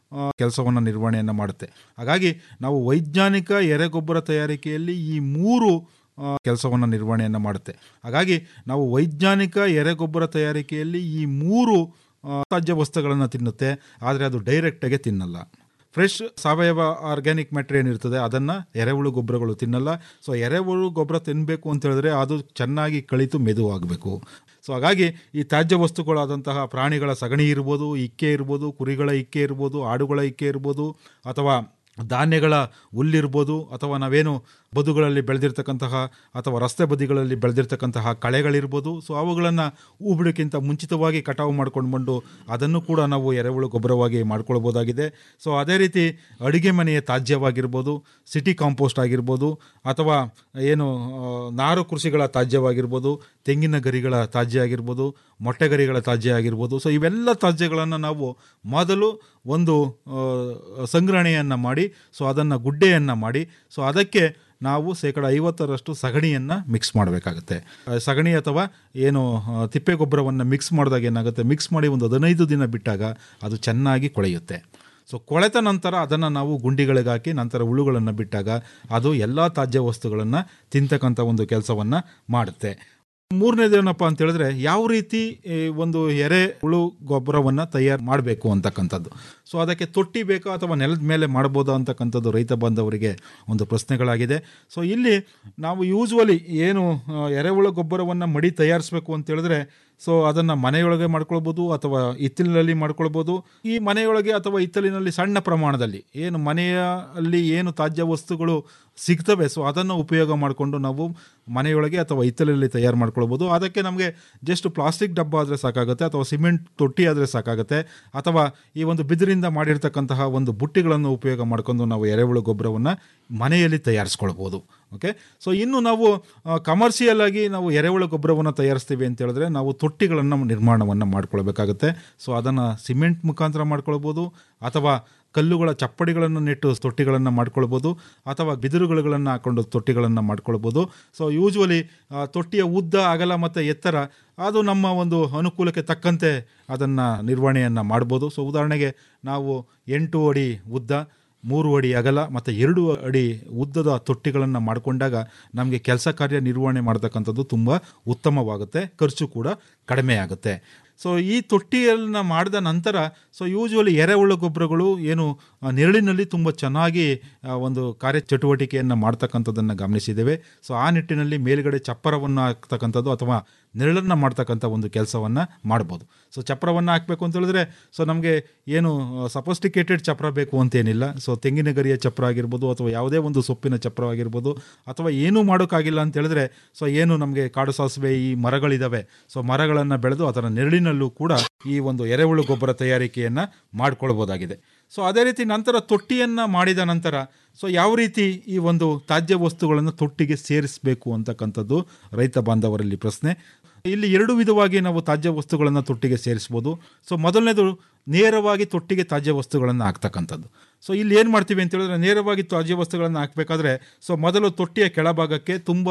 ಕೆಲಸವನ್ನು ನಿರ್ವಹಣೆಯನ್ನು ಮಾಡುತ್ತೆ ಹಾಗಾಗಿ ನಾವು ವೈಜ್ಞಾನಿಕ ಎರೆಗೊಬ್ಬರ ತಯಾರಿಕೆಯಲ್ಲಿ ಈ ಮೂರು ಕೆಲಸವನ್ನು ನಿರ್ವಹಣೆಯನ್ನು ಮಾಡುತ್ತೆ ಹಾಗಾಗಿ ನಾವು ವೈಜ್ಞಾನಿಕ ಎರೆಗೊಬ್ಬರ ತಯಾರಿಕೆಯಲ್ಲಿ ಈ ಮೂರು ಆ, ತ್ಯಾಜ್ಯ ವಸ್ತುಗಳನ್ನು ತಿನ್ನುತ್ತೆ ಆದರೆ ಅದು ಡೈರೆಕ್ಟಾಗಿ ತಿನ್ನಲ್ಲ ಫ್ರೆಶ್ ಸಾವಯವ ಆರ್ಗ್ಯಾನಿಕ್ ಮ್ಯಾಟ್ರ್ ಏನಿರ್ತದೆ ಅದನ್ನು ಎರೆಹುಳು ಗೊಬ್ಬರಗಳು ತಿನ್ನಲ್ಲ ಸೊ ಎರೆಹುಳು ಗೊಬ್ಬರ ತಿನ್ನಬೇಕು ಅಂತ ಹೇಳಿದ್ರೆ ಅದು ಚೆನ್ನಾಗಿ ಕಳಿತು ಮೆದುವಾಗಬೇಕು ಸೊ ಹಾಗಾಗಿ ಈ ತ್ಯಾಜ್ಯ ವಸ್ತುಗಳಾದಂತಹ ಪ್ರಾಣಿಗಳ ಸಗಣಿ ಇರ್ಬೋದು ಇಕ್ಕೆ ಇರ್ಬೋದು ಕುರಿಗಳ ಇಕ್ಕೆ ಇರ್ಬೋದು ಆಡುಗಳ ಇಕ್ಕೆ ಇರ್ಬೋದು ಅಥವಾ ಧಾನ್ಯಗಳ ಹುಲ್ಲಿರ್ಬೋದು ಅಥವಾ ನಾವೇನು ಬದುಗಳಲ್ಲಿ ಬೆಳೆದಿರ್ತಕ್ಕಂತಹ ಅಥವಾ ರಸ್ತೆ ಬದಿಗಳಲ್ಲಿ ಬೆಳೆದಿರ್ತಕ್ಕಂತಹ ಕಳೆಗಳಿರ್ಬೋದು ಸೊ ಅವುಗಳನ್ನು ಹೂ ಬಿಡೋಕ್ಕಿಂತ ಮುಂಚಿತವಾಗಿ ಕಟಾವು ಮಾಡ್ಕೊಂಡು ಬಂದು ಅದನ್ನು ಕೂಡ ನಾವು ಎರೆಹುಳು ಗೊಬ್ಬರವಾಗಿ ಮಾಡ್ಕೊಳ್ಬೋದಾಗಿದೆ ಸೊ ಅದೇ ರೀತಿ ಅಡುಗೆ ಮನೆಯ ತ್ಯಾಜ್ಯವಾಗಿರ್ಬೋದು ಸಿಟಿ ಕಾಂಪೋಸ್ಟ್ ಆಗಿರ್ಬೋದು ಅಥವಾ ಏನು ಆ, ನಾರು ಕೃಷಿಗಳ ತ್ಯಾಜ್ಯವಾಗಿರ್ಬೋದು ತೆಂಗಿನ ಗರಿಗಳ ತ್ಯಾಜ್ಯ ಆಗಿರ್ಬೋದು ಮೊಟ್ಟೆಗರಿಗಳ ತ್ಯಾಜ್ಯ ಆಗಿರ್ಬೋದು ಸೊ ಇವೆಲ್ಲ ತ್ಯಾಜ್ಯಗಳನ್ನು ನಾವು ಮೊದಲು ಒಂದು ಆ, ಸಂಗ್ರಹಣೆಯನ್ನು ಮಾಡಿ ಸೊ ಅದನ್ನು ಗುಡ್ಡೆಯನ್ನು ಮಾಡಿ ಸೊ ಅದಕ್ಕೆ ನಾವು ಶೇಕಡ ಐವತ್ತರಷ್ಟು ಸಗಣಿಯನ್ನು ಮಿಕ್ಸ್ ಮಾಡಬೇಕಾಗುತ್ತೆ ಆ, ಸಗಣಿ ಅಥವಾ ಏನು ಆ, ತಿಪ್ಪೆ ಗೊಬ್ಬರವನ್ನು ಮಿಕ್ಸ್ ಮಾಡಿದಾಗ ಏನಾಗುತ್ತೆ ಮಿಕ್ಸ್ ಮಾಡಿ ಒಂದು ಹದಿನೈದು ದಿನ ಬಿಟ್ಟಾಗ ಅದು ಚೆನ್ನಾಗಿ ಕೊಳೆಯುತ್ತೆ ಸೊ ಕೊಳೆತ ನಂತರ ಅದನ್ನು ನಾವು ಗುಂಡಿಗಳಿಗೆ ಹಾಕಿ ನಂತರ ಹುಳುಗಳನ್ನು ಬಿಟ್ಟಾಗ ಅದು ಎಲ್ಲ ತ್ಯಾಜ್ಯ ವಸ್ತುಗಳನ್ನು ತಿಂತಕ್ಕಂಥ ಒಂದು ಕೆಲಸವನ್ನು ಮಾಡುತ್ತೆ ಮೂರನೇದು ಏನಪ್ಪ ಅಂತ ಹೇಳಿದ್ರೆ ಯಾವ ರೀತಿ ಈ ಒಂದು ಎರೆ ಹುಳು ಗೊಬ್ಬರವನ್ನು ತಯಾರು ಮಾಡಬೇಕು ಅಂತಕ್ಕಂಥದ್ದು ಸೊ ಅದಕ್ಕೆ ತೊಟ್ಟಿ ಬೇಕಾ ಅಥವಾ ನೆಲದ ಮೇಲೆ ಮಾಡ್ಬೋದಾ ಅಂತಕ್ಕಂಥದ್ದು ರೈತ ಬಾಂಧವರಿಗೆ ಒಂದು ಪ್ರಶ್ನೆಗಳಾಗಿದೆ ಸೊ ಇಲ್ಲಿ ನಾವು ಯೂಸ್ವಲಿ ಏನು ಆ, ಎರೆಹುಳು ಗೊಬ್ಬರವನ್ನು ಮಡಿ ತಯಾರಿಸಬೇಕು ಅಂತ ಹೇಳಿದ್ರೆ ಸೊ ಅದನ್ನು ಮನೆಯೊಳಗೆ ಮಾಡ್ಕೊಳ್ಬೋದು ಅಥವಾ ಹಿತ್ತಲಿನಲ್ಲಿ ಮಾಡ್ಕೊಳ್ಬೋದು ಈ ಮನೆಯೊಳಗೆ ಅಥವಾ ಹಿತ್ತಲಿನಲ್ಲಿ ಸಣ್ಣ ಪ್ರಮಾಣದಲ್ಲಿ ಏನು ಮನೆಯಲ್ಲಿ ಏನು ತ್ಯಾಜ್ಯ ವಸ್ತುಗಳು ಸಿಗ್ತವೆ ಸೊ ಅದನ್ನು ಉಪಯೋಗ ಮಾಡಿಕೊಂಡು ನಾವು ಮನೆಯೊಳಗೆ ಅಥವಾ ಹಿತ್ತಲಲ್ಲಿ ತಯಾರು ಮಾಡ್ಕೊಳ್ಬೋದು ಅದಕ್ಕೆ ನಮಗೆ ಜಸ್ಟ್ ಪ್ಲಾಸ್ಟಿಕ್ ಡಬ್ಬ ಆದರೆ ಸಾಕಾಗುತ್ತೆ ಅಥವಾ ಸಿಮೆಂಟ್ ತೊಟ್ಟಿ ಆದರೆ ಸಾಕಾಗುತ್ತೆ ಅಥವಾ ಈ ಒಂದು ಬಿದಿರಿಂದ ಮಾಡಿರ್ತಕ್ಕಂತಹ ಒಂದು ಬುಟ್ಟಿಗಳನ್ನು ಉಪಯೋಗ ಮಾಡ್ಕೊಂಡು ನಾವು ಎರೆಹುಳು ಗೊಬ್ಬರವನ್ನು ಮನೆಯಲ್ಲಿ ತಯಾರಿಸ್ಕೊಳ್ಬೋದು ಓಕೆ ಸೊ ಇನ್ನು ನಾವು ಕಮರ್ಷಿಯಲ್ ಆಗಿ ನಾವು ಎರೆಹುಳು ಗೊಬ್ಬರವನ್ನು ತಯಾರಿಸ್ತೀವಿ ಅಂತ ಹೇಳಿದ್ರೆ ನಾವು ತೊಟ್ಟಿಗಳನ್ನು ನಿರ್ಮಾಣವನ್ನು ಮಾಡ್ಕೊಳ್ಬೇಕಾಗುತ್ತೆ ಸೊ ಅದನ್ನು ಸಿಮೆಂಟ್ ಮುಖಾಂತರ ಮಾಡ್ಕೊಳ್ಬೋದು ಅಥವಾ ಕಲ್ಲುಗಳ ಚಪ್ಪಡಿಗಳನ್ನು ನೆಟ್ಟು ತೊಟ್ಟಿಗಳನ್ನು ಮಾಡ್ಕೊಳ್ಬೋದು ಅಥವಾ ಬಿದಿರುಗಳನ್ನು ಹಾಕೊಂಡು ತೊಟ್ಟಿಗಳನ್ನು ಮಾಡ್ಕೊಳ್ಬೋದು ಸೊ ಯೂಶ್ವಲಿ ತೊಟ್ಟಿಯ ಉದ್ದ ಅಗಲ ಮತ್ತು ಎತ್ತರ ಅದು ನಮ್ಮ ಒಂದು ಅನುಕೂಲಕ್ಕೆ ತಕ್ಕಂತೆ ಅದನ್ನು ನಿರ್ವಹಣೆಯನ್ನು ಮಾಡ್ಬೋದು ಸೊ ಉದಾಹರಣೆಗೆ ನಾವು ಎಂಟು ಅಡಿ ಉದ್ದ ಮೂರು ಅಡಿ ಅಗಲ ಮತ್ತು ಎರಡು ಅಡಿ ಉದ್ದದ ತೊಟ್ಟಿಗಳನ್ನು ಮಾಡಿಕೊಂಡಾಗ ನಮಗೆ ಕೆಲಸ ಕಾರ್ಯ ನಿರ್ವಹಣೆ ಮಾಡ್ತಕ್ಕಂಥದ್ದು ತುಂಬ ಉತ್ತಮವಾಗುತ್ತೆ ಖರ್ಚು ಕೂಡ ಕಡಿಮೆ ಆಗುತ್ತೆ ಸೊ ಈ ತೊಟ್ಟಿಯನ್ನು ಮಾಡಿದ ನಂತರ ಸೊ ಯೂಶ್ವಲಿ ಎರೆಹುಳು ಗೊಬ್ಬರಗಳು ಏನು ಆ, ನೆರಳಿನಲ್ಲಿ ತುಂಬ ಚೆನ್ನಾಗಿ ಆ, ಒಂದು ಕಾರ್ಯಚಟುವಟಿಕೆಯನ್ನು ಮಾಡ್ತಕ್ಕಂಥದ್ದನ್ನು ಗಮನಿಸಿದ್ದೇವೆ ಸೊ ಆ ನಿಟ್ಟಿನಲ್ಲಿ ಮೇಲ್ಗಡೆ ಚಪ್ಪರವನ್ನು ಹಾಕ್ತಕ್ಕಂಥದ್ದು ಅಥವಾ ನೆರಳನ್ನು ಮಾಡ್ತಕ್ಕಂಥ ಒಂದು ಕೆಲಸವನ್ನು ಮಾಡ್ಬೋದು ಸೊ ಚಪ್ರವನ್ನು ಹಾಕಬೇಕು ಅಂತ ಹೇಳಿದ್ರೆ ಸೊ ನಮಗೆ ಏನು ಸಫಸ್ಟಿಕೇಟೆಡ್ ಚಪ್ರ ಬೇಕು ಅಂತೇನಿಲ್ಲ ಸೊ ತೆಂಗಿನ ಗರಿಯ ಚಪ್ರ ಆಗಿರ್ಬೋದು ಅಥವಾ ಯಾವುದೇ ಒಂದು ಸೊಪ್ಪಿನ ಚಪ್ರ ಆಗಿರ್ಬೋದು ಅಥವಾ ಏನೂ ಮಾಡೋಕ್ಕಾಗಿಲ್ಲ ಅಂತ ಹೇಳಿದ್ರೆ ಸೊ ಏನು ನಮಗೆ ಕಾಡು ಸಾಸಿವೆ ಈ ಮರಗಳಿದ್ದಾವೆ ಸೊ ಮರಗಳನ್ನು ಬೆಳೆದು ಅದರ ನೆರಳಿನಲ್ಲೂ ಕೂಡ ಈ ಒಂದು ಎರೆಹುಳು ಗೊಬ್ಬರ ತಯಾರಿಕೆಯನ್ನು ಮಾಡ್ಕೊಳ್ಬೋದಾಗಿದೆ ಸೊ ಅದೇ ರೀತಿ ನಂತರ ತೊಟ್ಟಿಯನ್ನು ಮಾಡಿದ ನಂತರ ಸೊ ಯಾವ ರೀತಿ ಈ ಒಂದು ತ್ಯಾಜ್ಯ ವಸ್ತುಗಳನ್ನು ತೊಟ್ಟಿಗೆ ಸೇರಿಸಬೇಕು ಅಂತಕ್ಕಂಥದ್ದು ರೈತ ಬಾಂಧವರಲ್ಲಿ ಪ್ರಶ್ನೆ ಇಲ್ಲಿ ಎರಡು ವಿಧವಾಗಿ ನಾವು ತ್ಯಾಜ್ಯ ವಸ್ತುಗಳನ್ನು ತೊಟ್ಟಿಗೆ ಸೇರಿಸ್ಬೋದು ಸೊ ಮೊದಲನೇದು ನೇರವಾಗಿ ತೊಟ್ಟಿಗೆ ತ್ಯಾಜ್ಯ ವಸ್ತುಗಳನ್ನು ಹಾಕ್ತಕ್ಕಂಥದ್ದು ಸೊ ಇಲ್ಲಿ ಏನು ಮಾಡ್ತೀವಿ ಅಂತ ಹೇಳಿದ್ರೆ ನೇರವಾಗಿ ತ್ಯಾಜ್ಯ ವಸ್ತುಗಳನ್ನು ಹಾಕಬೇಕಾದ್ರೆ ಸೊ ಮೊದಲು ತೊಟ್ಟಿಯ ಕೆಳಭಾಗಕ್ಕೆ ತುಂಬ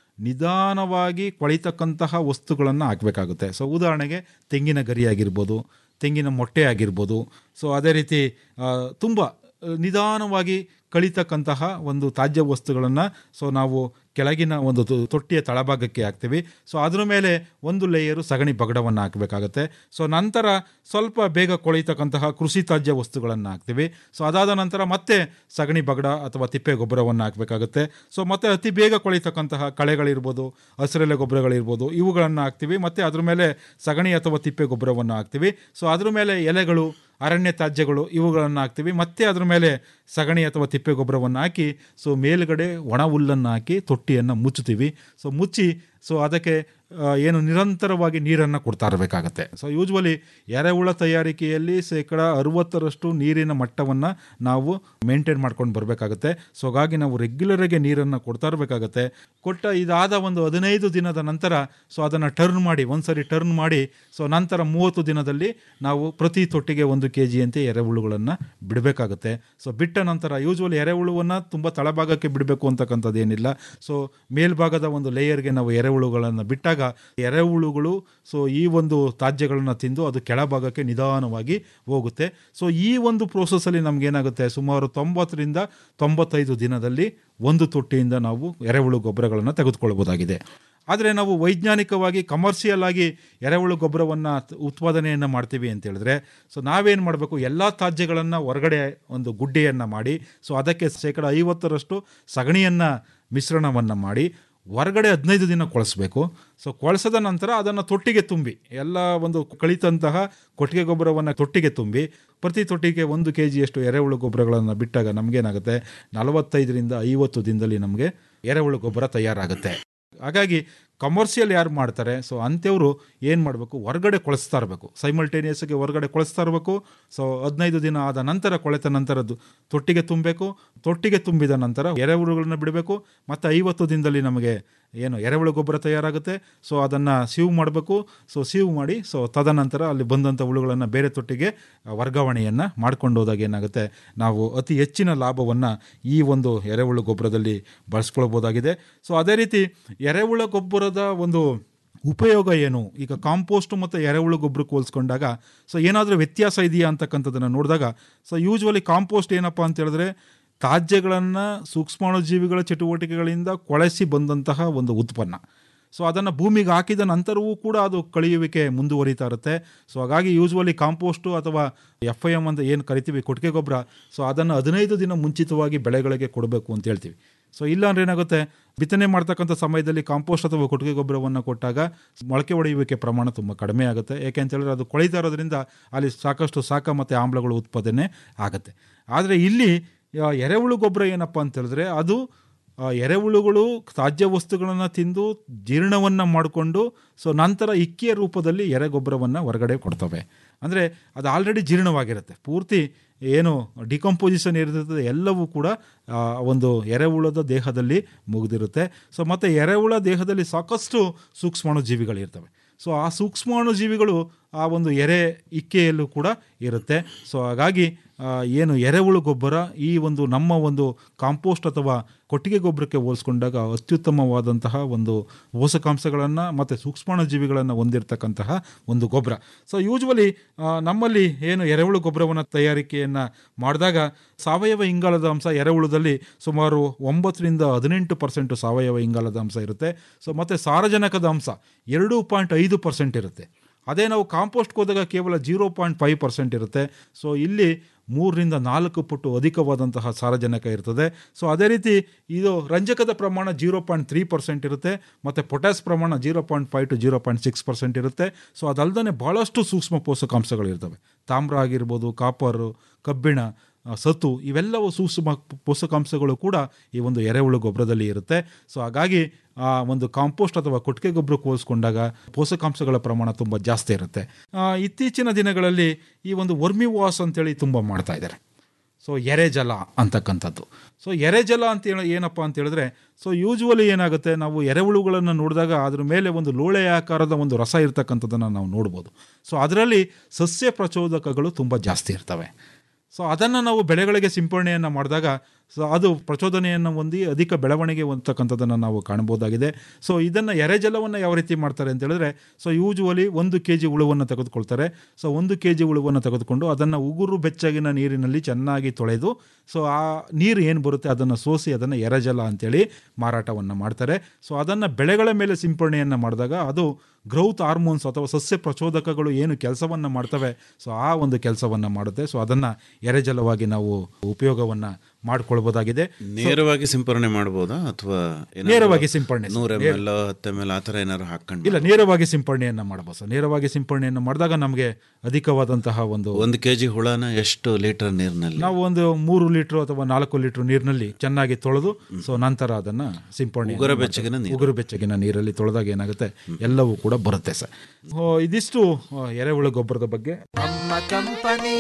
ನಿಧಾನವಾಗಿ ಕೊಳಿತಕ್ಕಂತಹ ವಸ್ತುಗಳನ್ನು ಹಾಕಬೇಕಾಗುತ್ತೆ ಸೊ ಉದಾಹರಣೆಗೆ ತೆಂಗಿನ ಗರಿ ಆಗಿರ್ಬೋದು ತೆಂಗಿನ ಮೊಟ್ಟೆ ಆಗಿರ್ಬೋದು ಸೊ ಅದೇ ರೀತಿ ತುಂಬ ನಿಧಾನವಾಗಿ ಕಳಿತಕ್ಕಂತಹ ಒಂದು ತ್ಯಾಜ್ಯ ವಸ್ತುಗಳನ್ನು ಸೊ ನಾವು ಕೆಳಗಿನ ಒಂದು ತೊ- ತೊಟ್ಟಿಯ ತಳಭಾಗಕ್ಕೆ ಹಾಕ್ತೀವಿ ಸೊ ಅದ್ರ ಮೇಲೆ ಒಂದು ಲೇಯರು ಸಗಣಿ ಬಗಡವನ್ನು ಹಾಕಬೇಕಾಗತ್ತೆ ಸೊ ನಂತರ ಸ್ವಲ್ಪ ಬೇಗ ಕೊಳಿತಕ್ಕಂತಹ ಕೃಷಿ ತ್ಯಾಜ್ಯ ವಸ್ತುಗಳನ್ನು ಹಾಕ್ತೀವಿ ಸೊ ಅದಾದ ನಂತರ ಮತ್ತೆ ಸಗಣಿ ಬಗಡ ಅಥವಾ ತಿಪ್ಪೆ ಗೊಬ್ಬರವನ್ನು ಹಾಕಬೇಕಾಗುತ್ತೆ ಸೊ ಮತ್ತೆ ಅತಿ ಬೇಗ ಕೊಳಿತಕ್ಕಂತಹ ಕಳೆಗಳಿರ್ಬೋದು ಹಸಿರೆಲೆ ಗೊಬ್ಬರಗಳಿರ್ಬೋದು ಇವುಗಳನ್ನು ಹಾಕ್ತೀವಿ ಮತ್ತು ಅದ್ರ ಮೇಲೆ ಸಗಣಿ ಅಥವಾ ತಿಪ್ಪೆ ಗೊಬ್ಬರವನ್ನು ಹಾಕ್ತೀವಿ ಸೊ ಅದ್ರ ಮೇಲೆ ಎಲೆಗಳು ಅರಣ್ಯ ತ್ಯಾಜ್ಯಗಳು ಇವುಗಳನ್ನು ಹಾಕ್ತೀವಿ ಮತ್ತೆ ಅದ್ರ ಮೇಲೆ ಸಗಣಿ ಅಥವಾ ತಿಪ್ಪೆ ಗೊಬ್ಬರವನ್ನು ಹಾಕಿ ಸೊ ಮೇಲ್ಗಡೆ ಒಣ ಹುಲ್ಲನ್ನು ಹಾಕಿ ತೊಟ್ಟಿಯನ್ನು ಮುಚ್ಚುತ್ತೀವಿ ಸೊ ಮುಚ್ಚಿ ಸೊ ಅದಕ್ಕೆ ಆ, ಏನು ನಿರಂತರವಾಗಿ ನೀರನ್ನು ಕೊಡ್ತಾ ಇರಬೇಕಾಗತ್ತೆ ಸೊ ಯೂಶ್ವಲಿ ಎರೆಹುಳ ತಯಾರಿಕೆಯಲ್ಲಿ ಶೇಕಡ ಅರುವತ್ತರಷ್ಟು ನೀರಿನ ಮಟ್ಟವನ್ನು ನಾವು ಮೇಂಟೈನ್ ಮಾಡ್ಕೊಂಡು ಬರಬೇಕಾಗತ್ತೆ ಸೊ ಹಾಗಾಗಿ ನಾವು ರೆಗ್ಯುಲರಾಗಿ ನೀರನ್ನು ಕೊಡ್ತಾ ಇರಬೇಕಾಗತ್ತೆ ಕೊಟ್ಟ ಇದಾದ ಒಂದು ಹದಿನೈದು ದಿನದ ನಂತರ ಸೊ ಅದನ್ನು ಟರ್ನ್ ಮಾಡಿ ಒಂದ್ಸರಿ ಟರ್ನ್ ಮಾಡಿ ಸೊ ನಂತರ ಮೂವತ್ತು ದಿನದಲ್ಲಿ ನಾವು ಪ್ರತಿ ತೊಟ್ಟಿಗೆ ಒಂದು ಕೆ ಜಿಯಂತೆ ಎರೆಹುಳುಗಳನ್ನು ಬಿಡಬೇಕಾಗುತ್ತೆ ಸೊ ಬಿಟ್ಟ ನಂತರ ಯೂಶ್ವಲಿ ಎರೆಹುಳುವನ್ನು ತುಂಬ ತಳಭಾಗಕ್ಕೆ ಬಿಡಬೇಕು ಅಂತಕ್ಕಂಥದ್ದು ಏನಿಲ್ಲ ಸೊ ಮೇಲ್ಭಾಗದ ಒಂದು ಲೇಯರ್ಗೆ ನಾವು ಎರೆಹುಳುಗಳನ್ನು ಬಿಟ್ಟಾಗ ಮಾಡಿದಾಗ ಎರೆಹುಳುಗಳು ಸೊ ಈ ಒಂದು ತ್ಯಾಜ್ಯಗಳನ್ನ ತಿಂದು ಅದು ಕೆಳಭಾಗಕ್ಕೆ ನಿಧಾನವಾಗಿ ಹೋಗುತ್ತೆ ಸೊ ಈ ಒಂದು ಪ್ರೋಸೆಸ್ಸಲ್ಲಿ ನಮಗೇನಾಗುತ್ತೆ ಸುಮಾರು ತೊಂಬತ್ತರಿಂದ ತೊಂಬತ್ತೈದು ದಿನದಲ್ಲಿ ಒಂದು ತೊಟ್ಟಿಯಿಂದ ನಾವು ಎರೆಹುಳು ಗೊಬ್ಬರಗಳನ್ನು ತೆಗೆದುಕೊಳ್ಬೋದಾಗಿದೆ ಆದರೆ ನಾವು ವೈಜ್ಞಾನಿಕವಾಗಿ ಕಮರ್ಷಿಯಲ್ ಆಗಿ ಎರೆಹುಳು ಗೊಬ್ಬರವನ್ನು ಉತ್ಪಾದನೆಯನ್ನು ಮಾಡ್ತೀವಿ ಅಂತ ಹೇಳಿದ್ರೆ ಸೊ ನಾವೇನು ಮಾಡಬೇಕು ಎಲ್ಲ ತ್ಯಾಜ್ಯಗಳನ್ನು ಹೊರಗಡೆ ಒಂದು ಗುಡ್ಡೆಯನ್ನು ಮಾಡಿ ಸೊ ಅದಕ್ಕೆ ಶೇಕಡ ಐವತ್ತರಷ್ಟು ಸಗಣಿಯನ್ನು ಮಿಶ್ರಣವನ್ನು ಮಾಡಿ ಹೊರಗಡೆ ಹದಿನೈದು ದಿನ ಕೊಳಿಸ್ಬೇಕು ಸೊ ಕೊಳೆಸದ ನಂತರ ಅದನ್ನು ತೊಟ್ಟಿಗೆ ತುಂಬಿ ಎಲ್ಲ ಒಂದು ಕಳಿತಂತಹ ಕೊಟ್ಟಿಗೆ ಗೊಬ್ಬರವನ್ನು ತೊಟ್ಟಿಗೆ ತುಂಬಿ ಪ್ರತಿ ತೊಟ್ಟಿಗೆ ಒಂದು ಕೆ ಜಿಯಷ್ಟು ಎರೆಹುಳು ಗೊಬ್ಬರಗಳನ್ನು ಬಿಟ್ಟಾಗ ನಮಗೇನಾಗುತ್ತೆ ನಲವತ್ತೈದರಿಂದ ಐವತ್ತು ದಿನದಲ್ಲಿ ನಮಗೆ ಎರೆಹುಳು ಗೊಬ್ಬರ ತಯಾರಾಗುತ್ತೆ ಹಾಗಾಗಿ ಕಮರ್ಷಿಯಲ್ ಯಾರು ಮಾಡ್ತಾರೆ ಸೊ ಅಂಥವ್ರು ಏನು ಮಾಡಬೇಕು ಹೊರಗಡೆ ಕೊಳಿಸ್ತಾ ಇರಬೇಕು ಸೈಮಲ್ಟೇನಿಯಸ್ಗೆ ಹೊರಗಡೆ ಕೊಳಿಸ್ತಾ ಇರಬೇಕು ಸೊ ಹದಿನೈದು ದಿನ ಆದ ನಂತರ ಕೊಳೆತ ನಂತರದ್ದು ತೊಟ್ಟಿಗೆ ತುಂಬಬೇಕು ತೊಟ್ಟಿಗೆ ತುಂಬಿದ ನಂತರ ಎರೆಹುಳುಗಳನ್ನ ಬಿಡಬೇಕು ಮತ್ತು ಐವತ್ತು ದಿನದಲ್ಲಿ ನಮಗೆ ಏನು ಎರೆಹುಳು ಗೊಬ್ಬರ ತಯಾರಾಗುತ್ತೆ ಸೊ ಅದನ್ನು ಸೀವ್ ಮಾಡಬೇಕು ಸೊ ಸೀವ್ ಮಾಡಿ ಸೊ ತದನಂತರ ಅಲ್ಲಿ ಬಂದಂಥ ಹುಳುಗಳನ್ನು ಬೇರೆ ತೊಟ್ಟಿಗೆ ವರ್ಗಾವಣೆಯನ್ನು ಮಾಡ್ಕೊಂಡು ಹೋದಾಗ ಏನಾಗುತ್ತೆ ನಾವು ಅತಿ ಹೆಚ್ಚಿನ ಲಾಭವನ್ನು ಈ ಒಂದು ಎರೆಹುಳು ಗೊಬ್ಬರದಲ್ಲಿ ಬಳಸ್ಕೊಳ್ಬೋದಾಗಿದೆ ಸೊ ಅದೇ ರೀತಿ ಎರೆಹುಳ ಗೊಬ್ಬರದ ಒಂದು ಉಪಯೋಗ ಏನು ಈಗ ಕಾಂಪೋಸ್ಟ್ ಮತ್ತು ಎರೆಹುಳು ಗೊಬ್ಬರಕ್ಕೆ ಹೋಲಿಸ್ಕೊಂಡಾಗ ಸೊ ಏನಾದರೂ ವ್ಯತ್ಯಾಸ ಇದೆಯಾ ಅಂತಕ್ಕಂಥದ್ದನ್ನು ನೋಡಿದಾಗ ಸೊ ಯೂಶ್ವಲಿ ಕಾಂಪೋಸ್ಟ್ ಏನಪ್ಪ ಅಂತ ಹೇಳಿದ್ರೆ ತ್ಯಾಜ್ಯಗಳನ್ನು ಸೂಕ್ಷ್ಮಾಣುಜೀವಿಗಳ ಚಟುವಟಿಕೆಗಳಿಂದ ಕೊಳೆಸಿ ಬಂದಂತಹ ಒಂದು ಉತ್ಪನ್ನ ಸೊ ಅದನ್ನು ಭೂಮಿಗೆ ಹಾಕಿದ ನಂತರವೂ ಕೂಡ ಅದು ಕಳೆಯುವಿಕೆ ಮುಂದುವರಿತಾ ಇರುತ್ತೆ ಸೊ ಹಾಗಾಗಿ ಯೂಶ್ವಲಿ ಕಾಂಪೋಸ್ಟು ಅಥವಾ ಎಫ್ ಐ ಎಮ್ ಅಂತ ಏನು ಕರಿತೀವಿ ಕೊಟ್ಟಿಗೆ ಗೊಬ್ಬರ ಸೊ ಅದನ್ನು ಹದಿನೈದು ದಿನ ಮುಂಚಿತವಾಗಿ ಬೆಳೆಗಳಿಗೆ ಕೊಡಬೇಕು ಅಂತ ಹೇಳ್ತೀವಿ ಸೊ ಇಲ್ಲ ಅಂದ್ರೆ ಏನಾಗುತ್ತೆ ಬಿತ್ತನೆ ಮಾಡ್ತಕ್ಕಂಥ ಸಮಯದಲ್ಲಿ ಕಾಂಪೋಸ್ಟ್ ಅಥವಾ ಕೊಟ್ಟಿಗೆ ಗೊಬ್ಬರವನ್ನು ಕೊಟ್ಟಾಗ ಮೊಳಕೆ ಹೊಡೆಯುವಿಕೆ ಪ್ರಮಾಣ ತುಂಬ ಕಡಿಮೆ ಆಗುತ್ತೆ ಏಕೆ ಅಂತ ಹೇಳಿದ್ರೆ ಅದು ಕೊಳಿತಾ ಇರೋದ್ರಿಂದ ಅಲ್ಲಿ ಸಾಕಷ್ಟು ಶಾಖ ಮತ್ತು ಆಮ್ಲಗಳು ಉತ್ಪಾದನೆ ಆಗುತ್ತೆ ಆದರೆ ಇಲ್ಲಿ ಆ, ಎರೆಹುಳು ಗೊಬ್ಬರ ಏನಪ್ಪ ಅಂತ ಹೇಳಿದ್ರೆ ಅದು ಆ, ಎರೆಹುಳುಗಳು ತ್ಯಾಜ್ಯ ವಸ್ತುಗಳನ್ನು ತಿಂದು ಜೀರ್ಣವನ್ನು ಮಾಡಿಕೊಂಡು ಸೊ ನಂತರ ಇಕ್ಕಿಯ ರೂಪದಲ್ಲಿ ಎರೆಗೊಬ್ಬರವನ್ನು ಹೊರಗಡೆ ಕೊಡ್ತವೆ ಅಂದರೆ ಅದು ಆಲ್ರೆಡಿ ಜೀರ್ಣವಾಗಿರುತ್ತೆ ಪೂರ್ತಿ ಏನು ಡಿಕಂಪೋಸಿಷನ್ ಇರ್ತದೆ ಎಲ್ಲವೂ ಕೂಡ ಆ, ಒಂದು ಎರೆಹುಳದ ದೇಹದಲ್ಲಿ ಮುಗಿದಿರುತ್ತೆ ಸೊ ಮತ್ತು ಎರೆಹುಳ ದೇಹದಲ್ಲಿ ಸಾಕಷ್ಟು ಸೂಕ್ಷ್ಮಾಣು ಜೀವಿಗಳಿರ್ತವೆ ಸೊ ಆ ಸೂಕ್ಷ್ಮಾಣು ಜೀವಿಗಳು ಆ ಒಂದು ಎರೆ ಇಕ್ಕೆಯಲ್ಲೂ ಕೂಡ ಇರುತ್ತೆ ಸೊ ಹಾಗಾಗಿ ಆ, ಏನು ಎರೆಹುಳು ಗೊಬ್ಬರ ಈ ಒಂದು ನಮ್ಮ ಒಂದು ಕಾಂಪೋಸ್ಟ್ ಅಥವಾ ಕೊಟ್ಟಿಗೆ ಗೊಬ್ಬರಕ್ಕೆ ಹೋಲಿಸ್ಕೊಂಡಾಗ ಅತ್ಯುತ್ತಮವಾದಂತಹ ಒಂದು ಪೋಷಕಾಂಶಗಳನ್ನು ಮತ್ತು ಸೂಕ್ಷ್ಮಾಣು ಜೀವಿಗಳನ್ನು ಹೊಂದಿರತಕ್ಕಂತಹ ಒಂದು ಗೊಬ್ಬರ ಸೊ ಯೂಶ್ವಲಿ ನಮ್ಮಲ್ಲಿ ಏನು ಎರೆಹುಳು ಗೊಬ್ಬರವನ್ನು ತಯಾರಿಕೆಯನ್ನು ಮಾಡಿದಾಗ ಸಾವಯವ ಇಂಗಾಲದ ಅಂಶ ಎರೆಹುಳದಲ್ಲಿ ಸುಮಾರು ಒಂಬತ್ತರಿಂದ ಹದಿನೆಂಟು ಪರ್ಸೆಂಟು ಸಾವಯವ ಇಂಗಾಲದ ಅಂಶ ಇರುತ್ತೆ ಸೊ ಮತ್ತು ಸಾರಜನಕದ ಅಂಶ ಎರಡು ಪಾಯಿಂಟ್ ಐದು ಪರ್ಸೆಂಟ್ ಇರುತ್ತೆ ಅದೇ ನಾವು ಕಾಂಪೋಸ್ಟ್ಗೆ ಹೋದಾಗ ಕೇವಲ ಜೀರೋ ಪಾಯಿಂಟ್ ಫೈವ್ ಪರ್ಸೆಂಟ್ ಇರುತ್ತೆ ಸೊ ಇಲ್ಲಿ ಮೂರರಿಂದ ನಾಲ್ಕು ಪಟ್ಟು ಅಧಿಕವಾದಂತಹ ಸಾರಜನಕ ಇರ್ತದೆ ಸೊ ಅದೇ ರೀತಿ ಇದು ರಂಜಕದ ಪ್ರಮಾಣ ಜೀರೋ ಪಾಯಿಂಟ್ ತ್ರೀ ಪರ್ಸೆಂಟ್ ಇರುತ್ತೆ ಮತ್ತು ಪೊಟ್ಯಾಸ್ ಪ್ರಮಾಣ zero point five to zero point six percent ಇರುತ್ತೆ ಸೊ ಅದಲ್ಲದೆ ಭಾಳಷ್ಟು ಸೂಕ್ಷ್ಮ ಪೋಷಕಾಂಶಗಳು ಇರ್ತವೆ ತಾಮ್ರ ಆಗಿರ್ಬೋದು ಕಾಪರು ಕಬ್ಬಿಣ ಆ, ಸತು ಇವೆಲ್ಲವೂ ಸೂಕ್ಷ್ಮ ಪೋಷಕಾಂಶಗಳು ಕೂಡ ಈ ಒಂದು ಎರೆಹುಳು ಗೊಬ್ಬರದಲ್ಲಿ ಇರುತ್ತೆ ಸೊ ಹಾಗಾಗಿ ಆ ಒಂದು ಕಾಂಪೋಸ್ಟ್ ಅಥವಾ ಕೊಟ್ಟಿಗೆ ಗೊಬ್ಬರಕ್ಕೆ ಹೋಲಿಸ್ಕೊಂಡಾಗ ಪೋಷಕಾಂಶಗಳ ಪ್ರಮಾಣ ತುಂಬ ಜಾಸ್ತಿ ಇರುತ್ತೆ ಆ, ಇತ್ತೀಚಿನ ದಿನಗಳಲ್ಲಿ ಈ ಒಂದು ವರ್ಮಿ ವಾಸ್ ಅಂತೇಳಿ ತುಂಬ ಮಾಡ್ತಾ ಇದ್ದಾರೆ ಸೊ ಎರೆಜಲ ಅಂತಕ್ಕಂಥದ್ದು ಸೊ ಎರೆಜಲ ಅಂತ ಹೇಳಿ ಏನಪ್ಪ ಅಂತ ಹೇಳಿದ್ರೆ ಸೊ ಯೂಶ್ವಲಿ ಏನಾಗುತ್ತೆ ನಾವು ಎರೆಹುಳುಗಳನ್ನು ನೋಡಿದಾಗ ಅದ್ರ ಮೇಲೆ ಒಂದು ಲೋಳೆ ಆಕಾರದ ಒಂದು ರಸ ಇರ್ತಕ್ಕಂಥದ್ದನ್ನು ನಾವು ನೋಡ್ಬೋದು ಸೊ ಅದರಲ್ಲಿ ಸಸ್ಯ ಪ್ರಚೋದಕಗಳು ತುಂಬ ಜಾಸ್ತಿ ಇರ್ತವೆ ಸೊ ಅದನ್ನು ನಾವು ಬೆಳೆಗಳಿಗೆ ಸಿಂಪರಣೆಯನ್ನು ಮಾಡಿದಾಗ ಸೊ ಅದು ಪ್ರಚೋದನೆಯನ್ನು ಹೊಂದಿ ಅಧಿಕ ಬೆಳವಣಿಗೆ ಹೊಂದತಕ್ಕಂಥದ್ದನ್ನು ನಾವು ಕಾಣ್ಬೋದಾಗಿದೆ ಸೊ ಇದನ್ನು ಎರೆಜಲವನ್ನು ಯಾವ ರೀತಿ ಮಾಡ್ತಾರೆ ಅಂತ ಹೇಳಿದ್ರೆ ಸೊ ಯೂಜುವಲಿ ಒಂದು ಕೆ ಜಿ ಹುಳುವನ್ನು ತೆಗೆದುಕೊಳ್ತಾರೆ ಸೊ ಒಂದು ಕೆ ಜಿ ಹುಳುವನ್ನು ತೆಗೆದುಕೊಂಡು ಅದನ್ನು ಉಗುರು ಬೆಚ್ಚಗಿನ ನೀರಿನಲ್ಲಿ ಚೆನ್ನಾಗಿ ತೊಳೆದು ಸೊ ಆ ನೀರು ಏನು ಬರುತ್ತೆ ಅದನ್ನು ಸೋಸಿ ಅದನ್ನು ಎರೆಜಲ ಅಂತೇಳಿ ಮಾರಾಟವನ್ನು ಮಾಡ್ತಾರೆ ಸೊ ಅದನ್ನು ಬೆಳೆಗಳ ಮೇಲೆ ಸಿಂಪರಣೆಯನ್ನು ಮಾಡಿದಾಗ ಅದು ಗ್ರೌತ್ ಹಾರ್ಮೋನ್ಸ್ ಅಥವಾ ಸಸ್ಯ ಪ್ರಚೋದಕಗಳು ಏನು ಕೆಲಸವನ್ನು ಮಾಡ್ತವೆ ಸೊ ಆ ಒಂದು ಕೆಲಸವನ್ನು ಮಾಡುತ್ತೆ ಸೊ ಅದನ್ನು ಎರೆಜಲವಾಗಿ ನಾವು ಉಪಯೋಗವನ್ನು ಮಾಡ್ಕೊಳ್ಬೋದಾಗಿದೆ ನೇರವಾಗಿ ಸಿಂಪರಣೆ ಮಾಡ್ಬೋದಾ ಅಥವಾ ನೇರವಾಗಿ ಸಿಂಪರಣೆ ಸರ್. ನೂರ ಎಮ್ ಎಲ್ ಹತ್ತು ಎಮ್ ಎಲ್ ಆ ಥರ ಏನಾದ್ರು ಹಾಕೊಂಡು ಇಲ್ಲ ನೇರವಾಗಿ ಸಿಂಪರಣೆಯನ್ನು ಮಾಡಬಹುದು ಸರ್ ನೇರವಾಗಿ ಸಿಂಪರಣೆಯನ್ನು ಮಾಡಿದಾಗ ನಮಗೆ ಅಧಿಕವಾದಂತಹ ಒಂದು ಒಂದು ಕೆ ಜಿ ಹುಳನ ಎಷ್ಟು ಲೀಟರ್ ನೀರಿನಲ್ಲಿ ನಾವು ಒಂದು ಮೂರು ಲೀಟರ್ ಅಥವಾ ನಾಲ್ಕು ಲೀಟರ್ ನೀರಿನಲ್ಲಿ ಚೆನ್ನಾಗಿ ತೊಳೆದು ಸೊ ನಂತರ ಅದನ್ನ ಸಿಂಪರಣೆ ಉಗುರು ಬೆಚ್ಚಗಿನ ನೀರು. ಉಗುರು ಬೆಚ್ಚಗಿನ ನೀರಲ್ಲಿ ತೊಳೆದಾಗ ಏನಾಗುತ್ತೆ ಎಲ್ಲವೂ ಕೂಡ ಬರುತ್ತೆ ಸರ್ ಓ, ಇದಿಷ್ಟು ಆ, ಎರೆಹುಳು ಗೊಬ್ಬರದ ಬಗ್ಗೆ ನಮ್ಮ ಕಂಪನಿ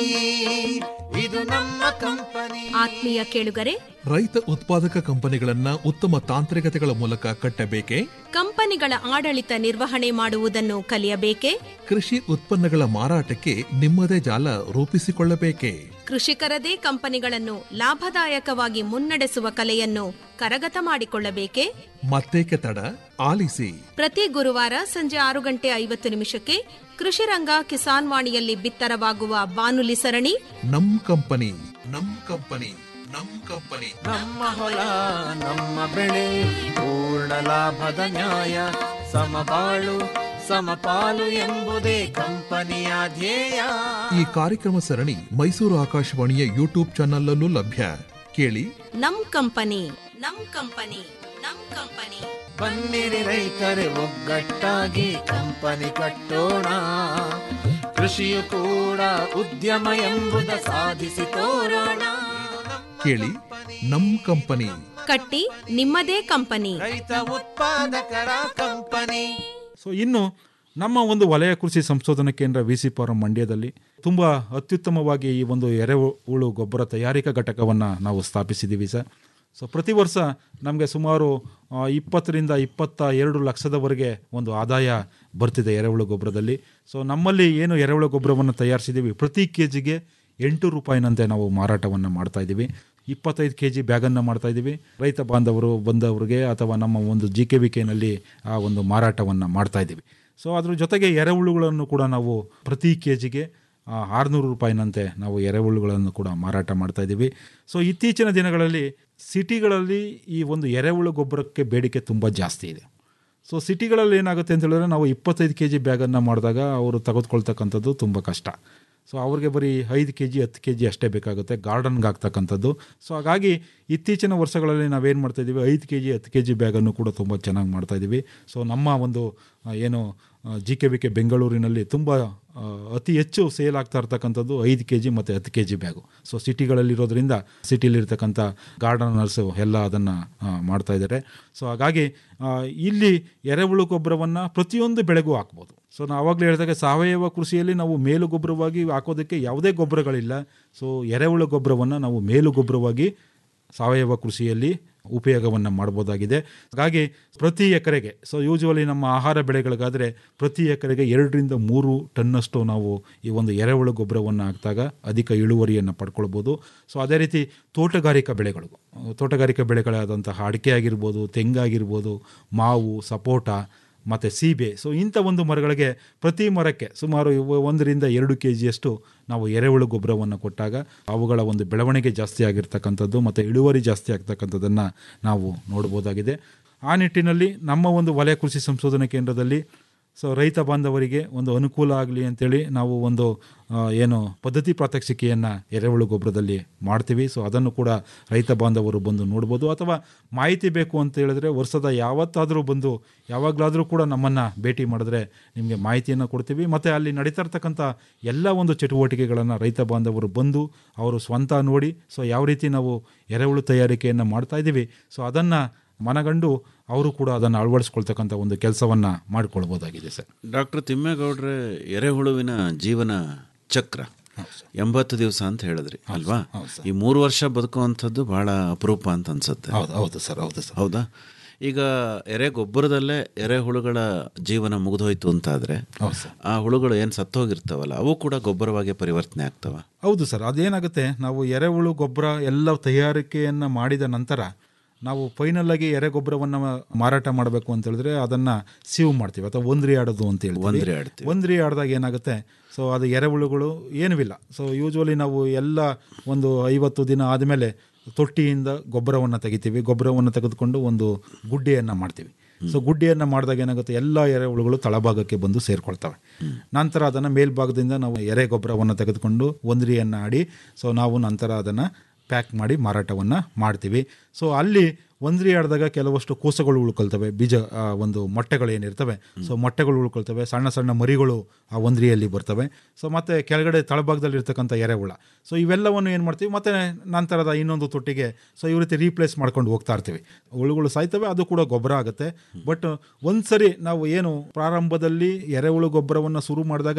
ಇದು ನಮ್ಮ ಕಂಪನಿ ಆತ್ಮೀಯ ಕೇಳುಗರೆ ರೈತ ಉತ್ಪಾದಕ ಕಂಪನಿಗಳನ್ನ ಉತ್ತಮ ತಾಂತ್ರಿಕತೆಗಳ ಮೂಲಕ ಕಟ್ಟಬೇಕೆ ಕಂಪನಿಗಳ ಆಡಳಿತ ನಿರ್ವಹಣೆ ಮಾಡುವುದನ್ನು ಕಲಿಯಬೇಕೆ ಕೃಷಿ ಉತ್ಪನ್ನಗಳ ಮಾರಾಟಕ್ಕೆ ನಿಮ್ಮದೇ ಜಾಲ ರೂಪಿಸಿಕೊಳ್ಳಬೇಕೆ ಕೃಷಿಕರದೇ ಕಂಪನಿಗಳನ್ನು ಲಾಭದಾಯಕವಾಗಿ ಮುನ್ನಡೆಸುವ ಕಲೆಯನ್ನು ಕರಗತ ಮಾಡಿಕೊಳ್ಳಬೇಕೇ ಮತ್ತೇಕೆ ತಡ ಆಲಿಸಿ ಪ್ರತಿ ಗುರುವಾರ ಸಂಜೆ ಆರು ಗಂಟೆ ಐವತ್ತು ನಿಮಿಷಕ್ಕೆ ಕೃಷಿರಂಗ ಕಿಸಾನ್ ವಾಣಿಯಲ್ಲಿ ಬಿತ್ತರವಾಗುವ ಬಾನುಲಿ ಸರಣಿ ನಮ್ ಕಂಪನಿ ನಮ್ ಕಂಪನಿ ನಮ್ ಕಂಪನಿ ನಮ್ಮ ಹೊಲ ನಮ್ಮ ಬೆಳೆ ಪೂರ್ಣ ಲಾಭದ ನ್ಯಾಯ ಸಮಬಾಳು ಸಮಪಾಲು ಎಂಬುದೇ ಕಂಪನಿಯ ಧ್ಯೇಯ ಈ ಕಾರ್ಯಕ್ರಮ ಸರಣಿ ಮೈಸೂರು ಆಕಾಶವಾಣಿಯ ಯೂಟ್ಯೂಬ್ ಚಾನಲ್ಲೂ ಲಭ್ಯ ಕೇಳಿ ನಮ್ ಕಂಪನಿ ನಮ್ ಕಂಪನಿ ನಮ್ ಕಂಪನಿ ಬನ್ನಿರಿ ರೈತರೆ ಒಗ್ಗಟ್ಟಾಗಿ ಕಂಪನಿ ಕಟ್ಟೋಣ ಕೃಷಿಯು ಕೂಡ ಉದ್ಯಮ ಎಂಬುದ ಸಾಧಿಸಿ ತೋರೋಣ ಕೇಳಿ ನಮ್ ಕಂಪನಿ ಕಟ್ಟಿ ನಿಮ್ಮದೇ ಕಂಪನಿ ರೈತ ಉತ್ಪಾದಕರ ಕಂಪನಿ ಸೊ ಇನ್ನು ನಮ್ಮ ಒಂದು ವಲಯ ಕೃಷಿ ಸಂಶೋಧನಾ ಕೇಂದ್ರ ವಿ ಸಿ ಫಾರಂ ಮಂಡ್ಯದಲ್ಲಿ ತುಂಬ ಅತ್ಯುತ್ತಮವಾಗಿ ಈ ಒಂದು ಎರೆಹುಳು ಗೊಬ್ಬರ ತಯಾರಿಕಾ ಘಟಕವನ್ನು ನಾವು ಸ್ಥಾಪಿಸಿದ್ದೀವಿ ಸರ್ ಸೊ ಪ್ರತಿ ವರ್ಷ ನಮಗೆ ಸುಮಾರು ಆ, ಇಪ್ಪತ್ತರಿಂದ ಇಪ್ಪತ್ತ ಎರಡು ಲಕ್ಷದವರೆಗೆ ಒಂದು ಆದಾಯ ಬರ್ತಿದೆ ಎರೆಹುಳು ಗೊಬ್ಬರದಲ್ಲಿ ಸೊ ನಮ್ಮಲ್ಲಿ ಏನು ಎರೆಹುಳು ಗೊಬ್ಬರವನ್ನು ತಯಾರಿಸಿದ್ದೀವಿ ಪ್ರತಿ ಕೆ ಜಿಗೆ ಎಂಟು ರೂಪಾಯಿನಂತೆ ನಾವು ಮಾರಾಟವನ್ನು ಮಾಡ್ತಾ ಇದ್ದೀವಿ ಇಪ್ಪತ್ತೈದು ಕೆ ಜಿ ಬ್ಯಾಗನ್ನು ಮಾಡ್ತಾ ಇದ್ದೀವಿ ರೈತ ಬಾಂಧವರು ಬಂದವರಿಗೆ ಅಥವಾ ನಮ್ಮ ಒಂದು ಜಿ ಕೆ ವಿ ಕೆನಲ್ಲಿ ಆ ಒಂದು ಮಾರಾಟವನ್ನು ಮಾಡ್ತಾ ಇದ್ದೀವಿ ಸೊ ಅದ್ರ ಜೊತೆಗೆ ಎರೆಹುಳುಗಳನ್ನು ಕೂಡ ನಾವು ಪ್ರತಿ ಕೆ ಜಿಗೆ ಆರುನೂರು ರೂಪಾಯಿನಂತೆ ನಾವು ಎರೆಹುಳುಗಳನ್ನು ಕೂಡ ಮಾರಾಟ ಮಾಡ್ತಾ ಇದ್ದೀವಿ ಸೊ ಇತ್ತೀಚಿನ ದಿನಗಳಲ್ಲಿ ಸಿಟಿಗಳಲ್ಲಿ ಈ ಒಂದು ಎರೆಹುಳು ಗೊಬ್ಬರಕ್ಕೆ ಬೇಡಿಕೆ ತುಂಬ ಜಾಸ್ತಿ ಇದೆ ಸೊ ಸಿಟಿಗಳಲ್ಲಿ ಏನಾಗುತ್ತೆ ಅಂತ ಹೇಳಿದ್ರೆ ನಾವು ಇಪ್ಪತ್ತೈದು ಕೆ ಜಿ ಬ್ಯಾಗನ್ನು ಮಾಡಿದಾಗ ಅವರು ತೆಗೆದುಕೊಳ್ತಕ್ಕಂಥದ್ದು ತುಂಬ ಕಷ್ಟ ಸೊ ಅವ್ರಿಗೆ ಬರೀ ಐದು ಕೆ ಜಿ ಹತ್ತು ಕೆ ಜಿ ಅಷ್ಟೇ ಬೇಕಾಗುತ್ತೆ ಗಾರ್ಡನ್ಗೆ ಆಗ್ತಕ್ಕಂಥದ್ದು ಸೊ ಹಾಗಾಗಿ ಇತ್ತೀಚಿನ ವರ್ಷಗಳಲ್ಲಿ ನಾವೇನು ಮಾಡ್ತಾ ಇದ್ದೀವಿ ಐದು ಕೆ ಜಿ ಹತ್ತು ಕೆ ಜಿ ಬ್ಯಾಗನ್ನು ಕೂಡ ತುಂಬ ಚೆನ್ನಾಗಿ ಮಾಡ್ತಾ ಇದ್ದೀವಿ ಸೊ ನಮ್ಮ ಒಂದು ಆ, ಏನು ಜಿ ಕೆ ವಿ ಕೆ ಬೆಂಗಳೂರಿನಲ್ಲಿ ತುಂಬ ಆ, ಅತಿ ಹೆಚ್ಚು ಸೇಲ್ ಆಗ್ತಾ ಇರ್ತಕ್ಕಂಥದ್ದು ಐದು ಕೆ ಜಿ ಮತ್ತು ಹತ್ತು ಕೆ ಜಿ ಬ್ಯಾಗು ಸೊ ಸಿಟಿಗಳಲ್ಲಿರೋದ್ರಿಂದ ಸಿಟಿಲಿರ್ತಕ್ಕಂಥ ಗಾರ್ಡನರ್ಸು ಎಲ್ಲ ಅದನ್ನು ಮಾಡ್ತಾ ಇದ್ದಾರೆ ಸೊ ಹಾಗಾಗಿ ಆ, ಇಲ್ಲಿ ಎರೆಹುಳು ಗೊಬ್ಬರವನ್ನು ಪ್ರತಿಯೊಂದು ಬೆಳೆಗೂ ಹಾಕ್ಬೋದು ಸೊ ನಾವು ಆವಾಗಲೇ ಹೇಳಿದಾಗ ಸಾವಯವ ಕೃಷಿಯಲ್ಲಿ ನಾವು ಮೇಲು ಗೊಬ್ಬರವಾಗಿ ಹಾಕೋದಕ್ಕೆ ಯಾವುದೇ ಗೊಬ್ಬರಗಳಿಲ್ಲ ಸೊ ಎರೆಹುಳು ಗೊಬ್ಬರವನ್ನು ನಾವು ಮೇಲು ಗೊಬ್ಬರವಾಗಿ ಸಾವಯವ ಕೃಷಿಯಲ್ಲಿ ಉಪಯೋಗವನ್ನು ಮಾಡ್ಬೋದಾಗಿದೆ ಹಾಗಾಗಿ ಪ್ರತಿ ಎಕರೆಗೆ ಸೊ ಯೂಶುವಲಿ ನಮ್ಮ ಆಹಾರ ಬೆಳೆಗಳಿಗಾದರೆ ಪ್ರತಿ ಎಕರೆಗೆ ಎರಡರಿಂದ ಮೂರು ಟನ್ನಷ್ಟು ನಾವು ಈ ಒಂದು ಎರೆಹುಳು ಗೊಬ್ಬರವನ್ನು ಹಾಕಿದಾಗ ಅಧಿಕ ಇಳುವರಿಯನ್ನು ಪಡ್ಕೊಳ್ಬೋದು ಸೊ ಅದೇ ರೀತಿ ತೋಟಗಾರಿಕಾ ಬೆಳೆಗಳು ತೋಟಗಾರಿಕಾ ಬೆಳೆಗಳಾದಂತಹ ಅಡಿಕೆ ಆಗಿರ್ಬೋದು ತೆಂಗಾಗಿರ್ಬೋದು ಮಾವು ಸಪೋಟ ಮತ್ತು ಸೀಬೆ ಸೊ ಇಂಥ ಒಂದು ಮರಗಳಿಗೆ ಪ್ರತಿ ಮರಕ್ಕೆ ಸುಮಾರು ಇವ- ಒಂದರಿಂದ ಎರಡು ಕೆ ಜಿಯಷ್ಟು ನಾವು ಎರೆಹುಳು ಗೊಬ್ಬರವನ್ನು ಕೊಟ್ಟಾಗ ಅವುಗಳ ಒಂದು ಬೆಳವಣಿಗೆ ಜಾಸ್ತಿ ಆಗಿರ್ತಕ್ಕಂಥದ್ದು ಮತ್ತು ಇಳುವರಿ ಜಾಸ್ತಿ ಆಗ್ತಕ್ಕಂಥದ್ದನ್ನು ನಾವು ನೋಡ್ಬೋದಾಗಿದೆ ಆ ನಿಟ್ಟಿನಲ್ಲಿ ನಮ್ಮ ಒಂದು ವಲಯ ಕೃಷಿ ಸಂಶೋಧನಾ ಕೇಂದ್ರದಲ್ಲಿ ಸೊ ರೈತ ಬಾಂಧವರಿಗೆ ಒಂದು ಅನುಕೂಲ ಆಗಲಿ ಅಂತೇಳಿ ನಾವು ಒಂದು ಆ, ಏನು ಪದ್ಧತಿ ಪ್ರಾತ್ಯಕ್ಷಿಕೆಯನ್ನು ಎರೆಹುಳು ಗೊಬ್ಬರದಲ್ಲಿ ಮಾಡ್ತೀವಿ ಸೊ ಅದನ್ನು ಕೂಡ ರೈತ ಬಾಂಧವರು ಬಂದು ನೋಡ್ಬೋದು ಅಥವಾ ಮಾಹಿತಿ ಬೇಕು ಅಂತ ಹೇಳಿದ್ರೆ ವರ್ಷದ ಯಾವತ್ತಾದರೂ ಬಂದು ಯಾವಾಗಲಾದರೂ ಕೂಡ ನಮ್ಮನ್ನು ಭೇಟಿ ಮಾಡಿದ್ರೆ ನಿಮಗೆ ಮಾಹಿತಿಯನ್ನು ಕೊಡ್ತೀವಿ ಮತ್ತು ಅಲ್ಲಿ ನಡೀತಾ ಇರ್ತಕ್ಕಂಥ ಎಲ್ಲ ಒಂದು ಚಟುವಟಿಕೆಗಳನ್ನು ರೈತ ಬಾಂಧವರು ಬಂದು ಅವರು ಸ್ವಂತ ನೋಡಿ ಸೊ ಯಾವ ರೀತಿ ನಾವು ಎರೆಹುಳು ತಯಾರಿಕೆಯನ್ನು ಮಾಡ್ತಾ ಇದ್ದೀವಿ ಸೊ ಅದನ್ನು ಮನಗಂಡು ಅವರು ಕೂಡ ಅದನ್ನು ಅಳವಡಿಸ್ಕೊಳ್ತಕ್ಕಂಥ ಒಂದು ಕೆಲಸವನ್ನು ಮಾಡಿಕೊಳ್ಬೋದಾಗಿದೆ ಸರ್ ಡಾಕ್ಟರ್ ತಿಮ್ಮೇಗೌಡ್ರೆ ಎರೆಹುಳುವಿನ ಜೀವನ ಚಕ್ರ ಎಂಬತ್ತು ದಿವಸ ಅಂತ ಹೇಳಿದ್ರಿ ಅಲ್ವಾ ಈ ಮೂರು ವರ್ಷ ಬದುಕುವಂಥದ್ದು ಬಹಳ ಅಪರೂಪ ಅಂತ ಅನ್ಸುತ್ತೆ ಹೌದು ಹೌದು ಸರ್ ಹೌದು ಸರ್ ಹೌದಾ ಈಗ ಎರೆ ಗೊಬ್ಬರದಲ್ಲೇ ಎರೆಹುಳುಗಳ ಜೀವನ ಮುಗಿದೋಯ್ತು ಅಂತಾದ್ರೆ ಹೌದು ಸರ್ ಆ ಹುಳುಗಳು ಏನು ಸತ್ತೋಗಿರ್ತಾವಲ್ಲ ಅವು ಕೂಡ ಗೊಬ್ಬರವಾಗಿ ಪರಿವರ್ತನೆ ಆಗ್ತವ ಹೌದು ಸರ್ ಅದೇನಾಗುತ್ತೆ ನಾವು ಎರೆಹುಳು ಗೊಬ್ಬರ ಎಲ್ಲ ತಯಾರಿಕೆಯನ್ನು ಮಾಡಿದ ನಂತರ ನಾವು ಫೈನಲ್ ಆಗಿ ಎರೆ ಗೊಬ್ಬರವನ್ನು ಮಾರಾಟ ಮಾಡಬೇಕು ಅಂತ ಹೇಳಿದ್ರೆ ಅದನ್ನು ಸೀವ್ ಮಾಡ್ತೀವಿ ಅಥವಾ ಒಂದ್ರಿ ಆಡೋದು ಅಂತ ಹೇಳಿ ಒಂದ್ರಿ ಆಡ್ತೀವಿ. ಒಂದ್ರಿ ಆಡಿದಾಗ ಏನಾಗುತ್ತೆ ಸೊ ಅದು ಎರೆಹುಳುಗಳು ಏನೂ ಇಲ್ಲ ಸೊ ಯೂಶ್ವಲಿ ನಾವು ಎಲ್ಲ ಒಂದು ಐವತ್ತು ದಿನ ಆದಮೇಲೆ ತೊಟ್ಟಿಯಿಂದ ಗೊಬ್ಬರವನ್ನು ತೆಗಿತೀವಿ ಗೊಬ್ಬರವನ್ನು ತೆಗೆದುಕೊಂಡು ಒಂದು ಗುಡ್ಡೆಯನ್ನು ಮಾಡ್ತೀವಿ ಸೊ ಗುಡ್ಡೆಯನ್ನು ಮಾಡಿದಾಗ ಏನಾಗುತ್ತೆ ಎಲ್ಲ ಎರೆಹುಳುಗಳು ತಳಭಾಗಕ್ಕೆ ಬಂದು ಸೇರ್ಕೊಳ್ತವೆ ನಂತರ ಅದನ್ನು ಮೇಲ್ಭಾಗದಿಂದ ನಾವು ಎರೆ ಗೊಬ್ಬರವನ್ನು ತೆಗೆದುಕೊಂಡು ಒಂದ್ರಿಯನ್ನು ಆಡಿ ಸೊ ನಾವು ನಂತರ ಅದನ್ನು ಪ್ಯಾಕ್ ಮಾಡಿ ಮಾರಾಟವನ್ನು ಮಾಡ್ತೀವಿ ಸೊ ಅಲ್ಲಿ ಒಂದ್ರಿ ಆಡಿದಾಗ ಕೆಲವಷ್ಟು ಕೋಸಗಳು ಉಳ್ಕೊಳ್ತವೆ ಬೀಜ ಆ, ಒಂದು ಮೊಟ್ಟೆಗಳು ಏನಿರ್ತವೆ ಸೊ ಮೊಟ್ಟೆಗಳು ಉಳ್ಕೊಳ್ತವೆ ಸಣ್ಣ ಸಣ್ಣ ಮರಿಗಳು ಆ ಒಂದ್ರಿಯಲ್ಲಿ ಬರ್ತವೆ ಸೊ ಮತ್ತೆ ಕೆಳಗಡೆ ತಳಭಾಗದಲ್ಲಿ ಇರ್ತಕ್ಕಂಥ ಎರೆಹುಳ ಸೊ ಇವೆಲ್ಲವನ್ನು ಏನು ಮಾಡ್ತೀವಿ ಮತ್ತೆ ನಂತರದ ಇನ್ನೊಂದು ತೊಟ್ಟಿಗೆ ಸೊ ಈ ರೀತಿ ರೀಪ್ಲೇಸ್ ಮಾಡ್ಕೊಂಡು ಹೋಗ್ತಾ ಇರ್ತೀವಿ ಹುಳುಗಳು ಸಾಯ್ತವೆ ಅದು ಕೂಡ ಗೊಬ್ಬರ ಆಗುತ್ತೆ ಬಟ್ ಒಂದ್ಸರಿ ನಾವು ಏನು ಪ್ರಾರಂಭದಲ್ಲಿ ಎರೆಹುಳು ಗೊಬ್ಬರವನ್ನು ಶುರು ಮಾಡಿದಾಗ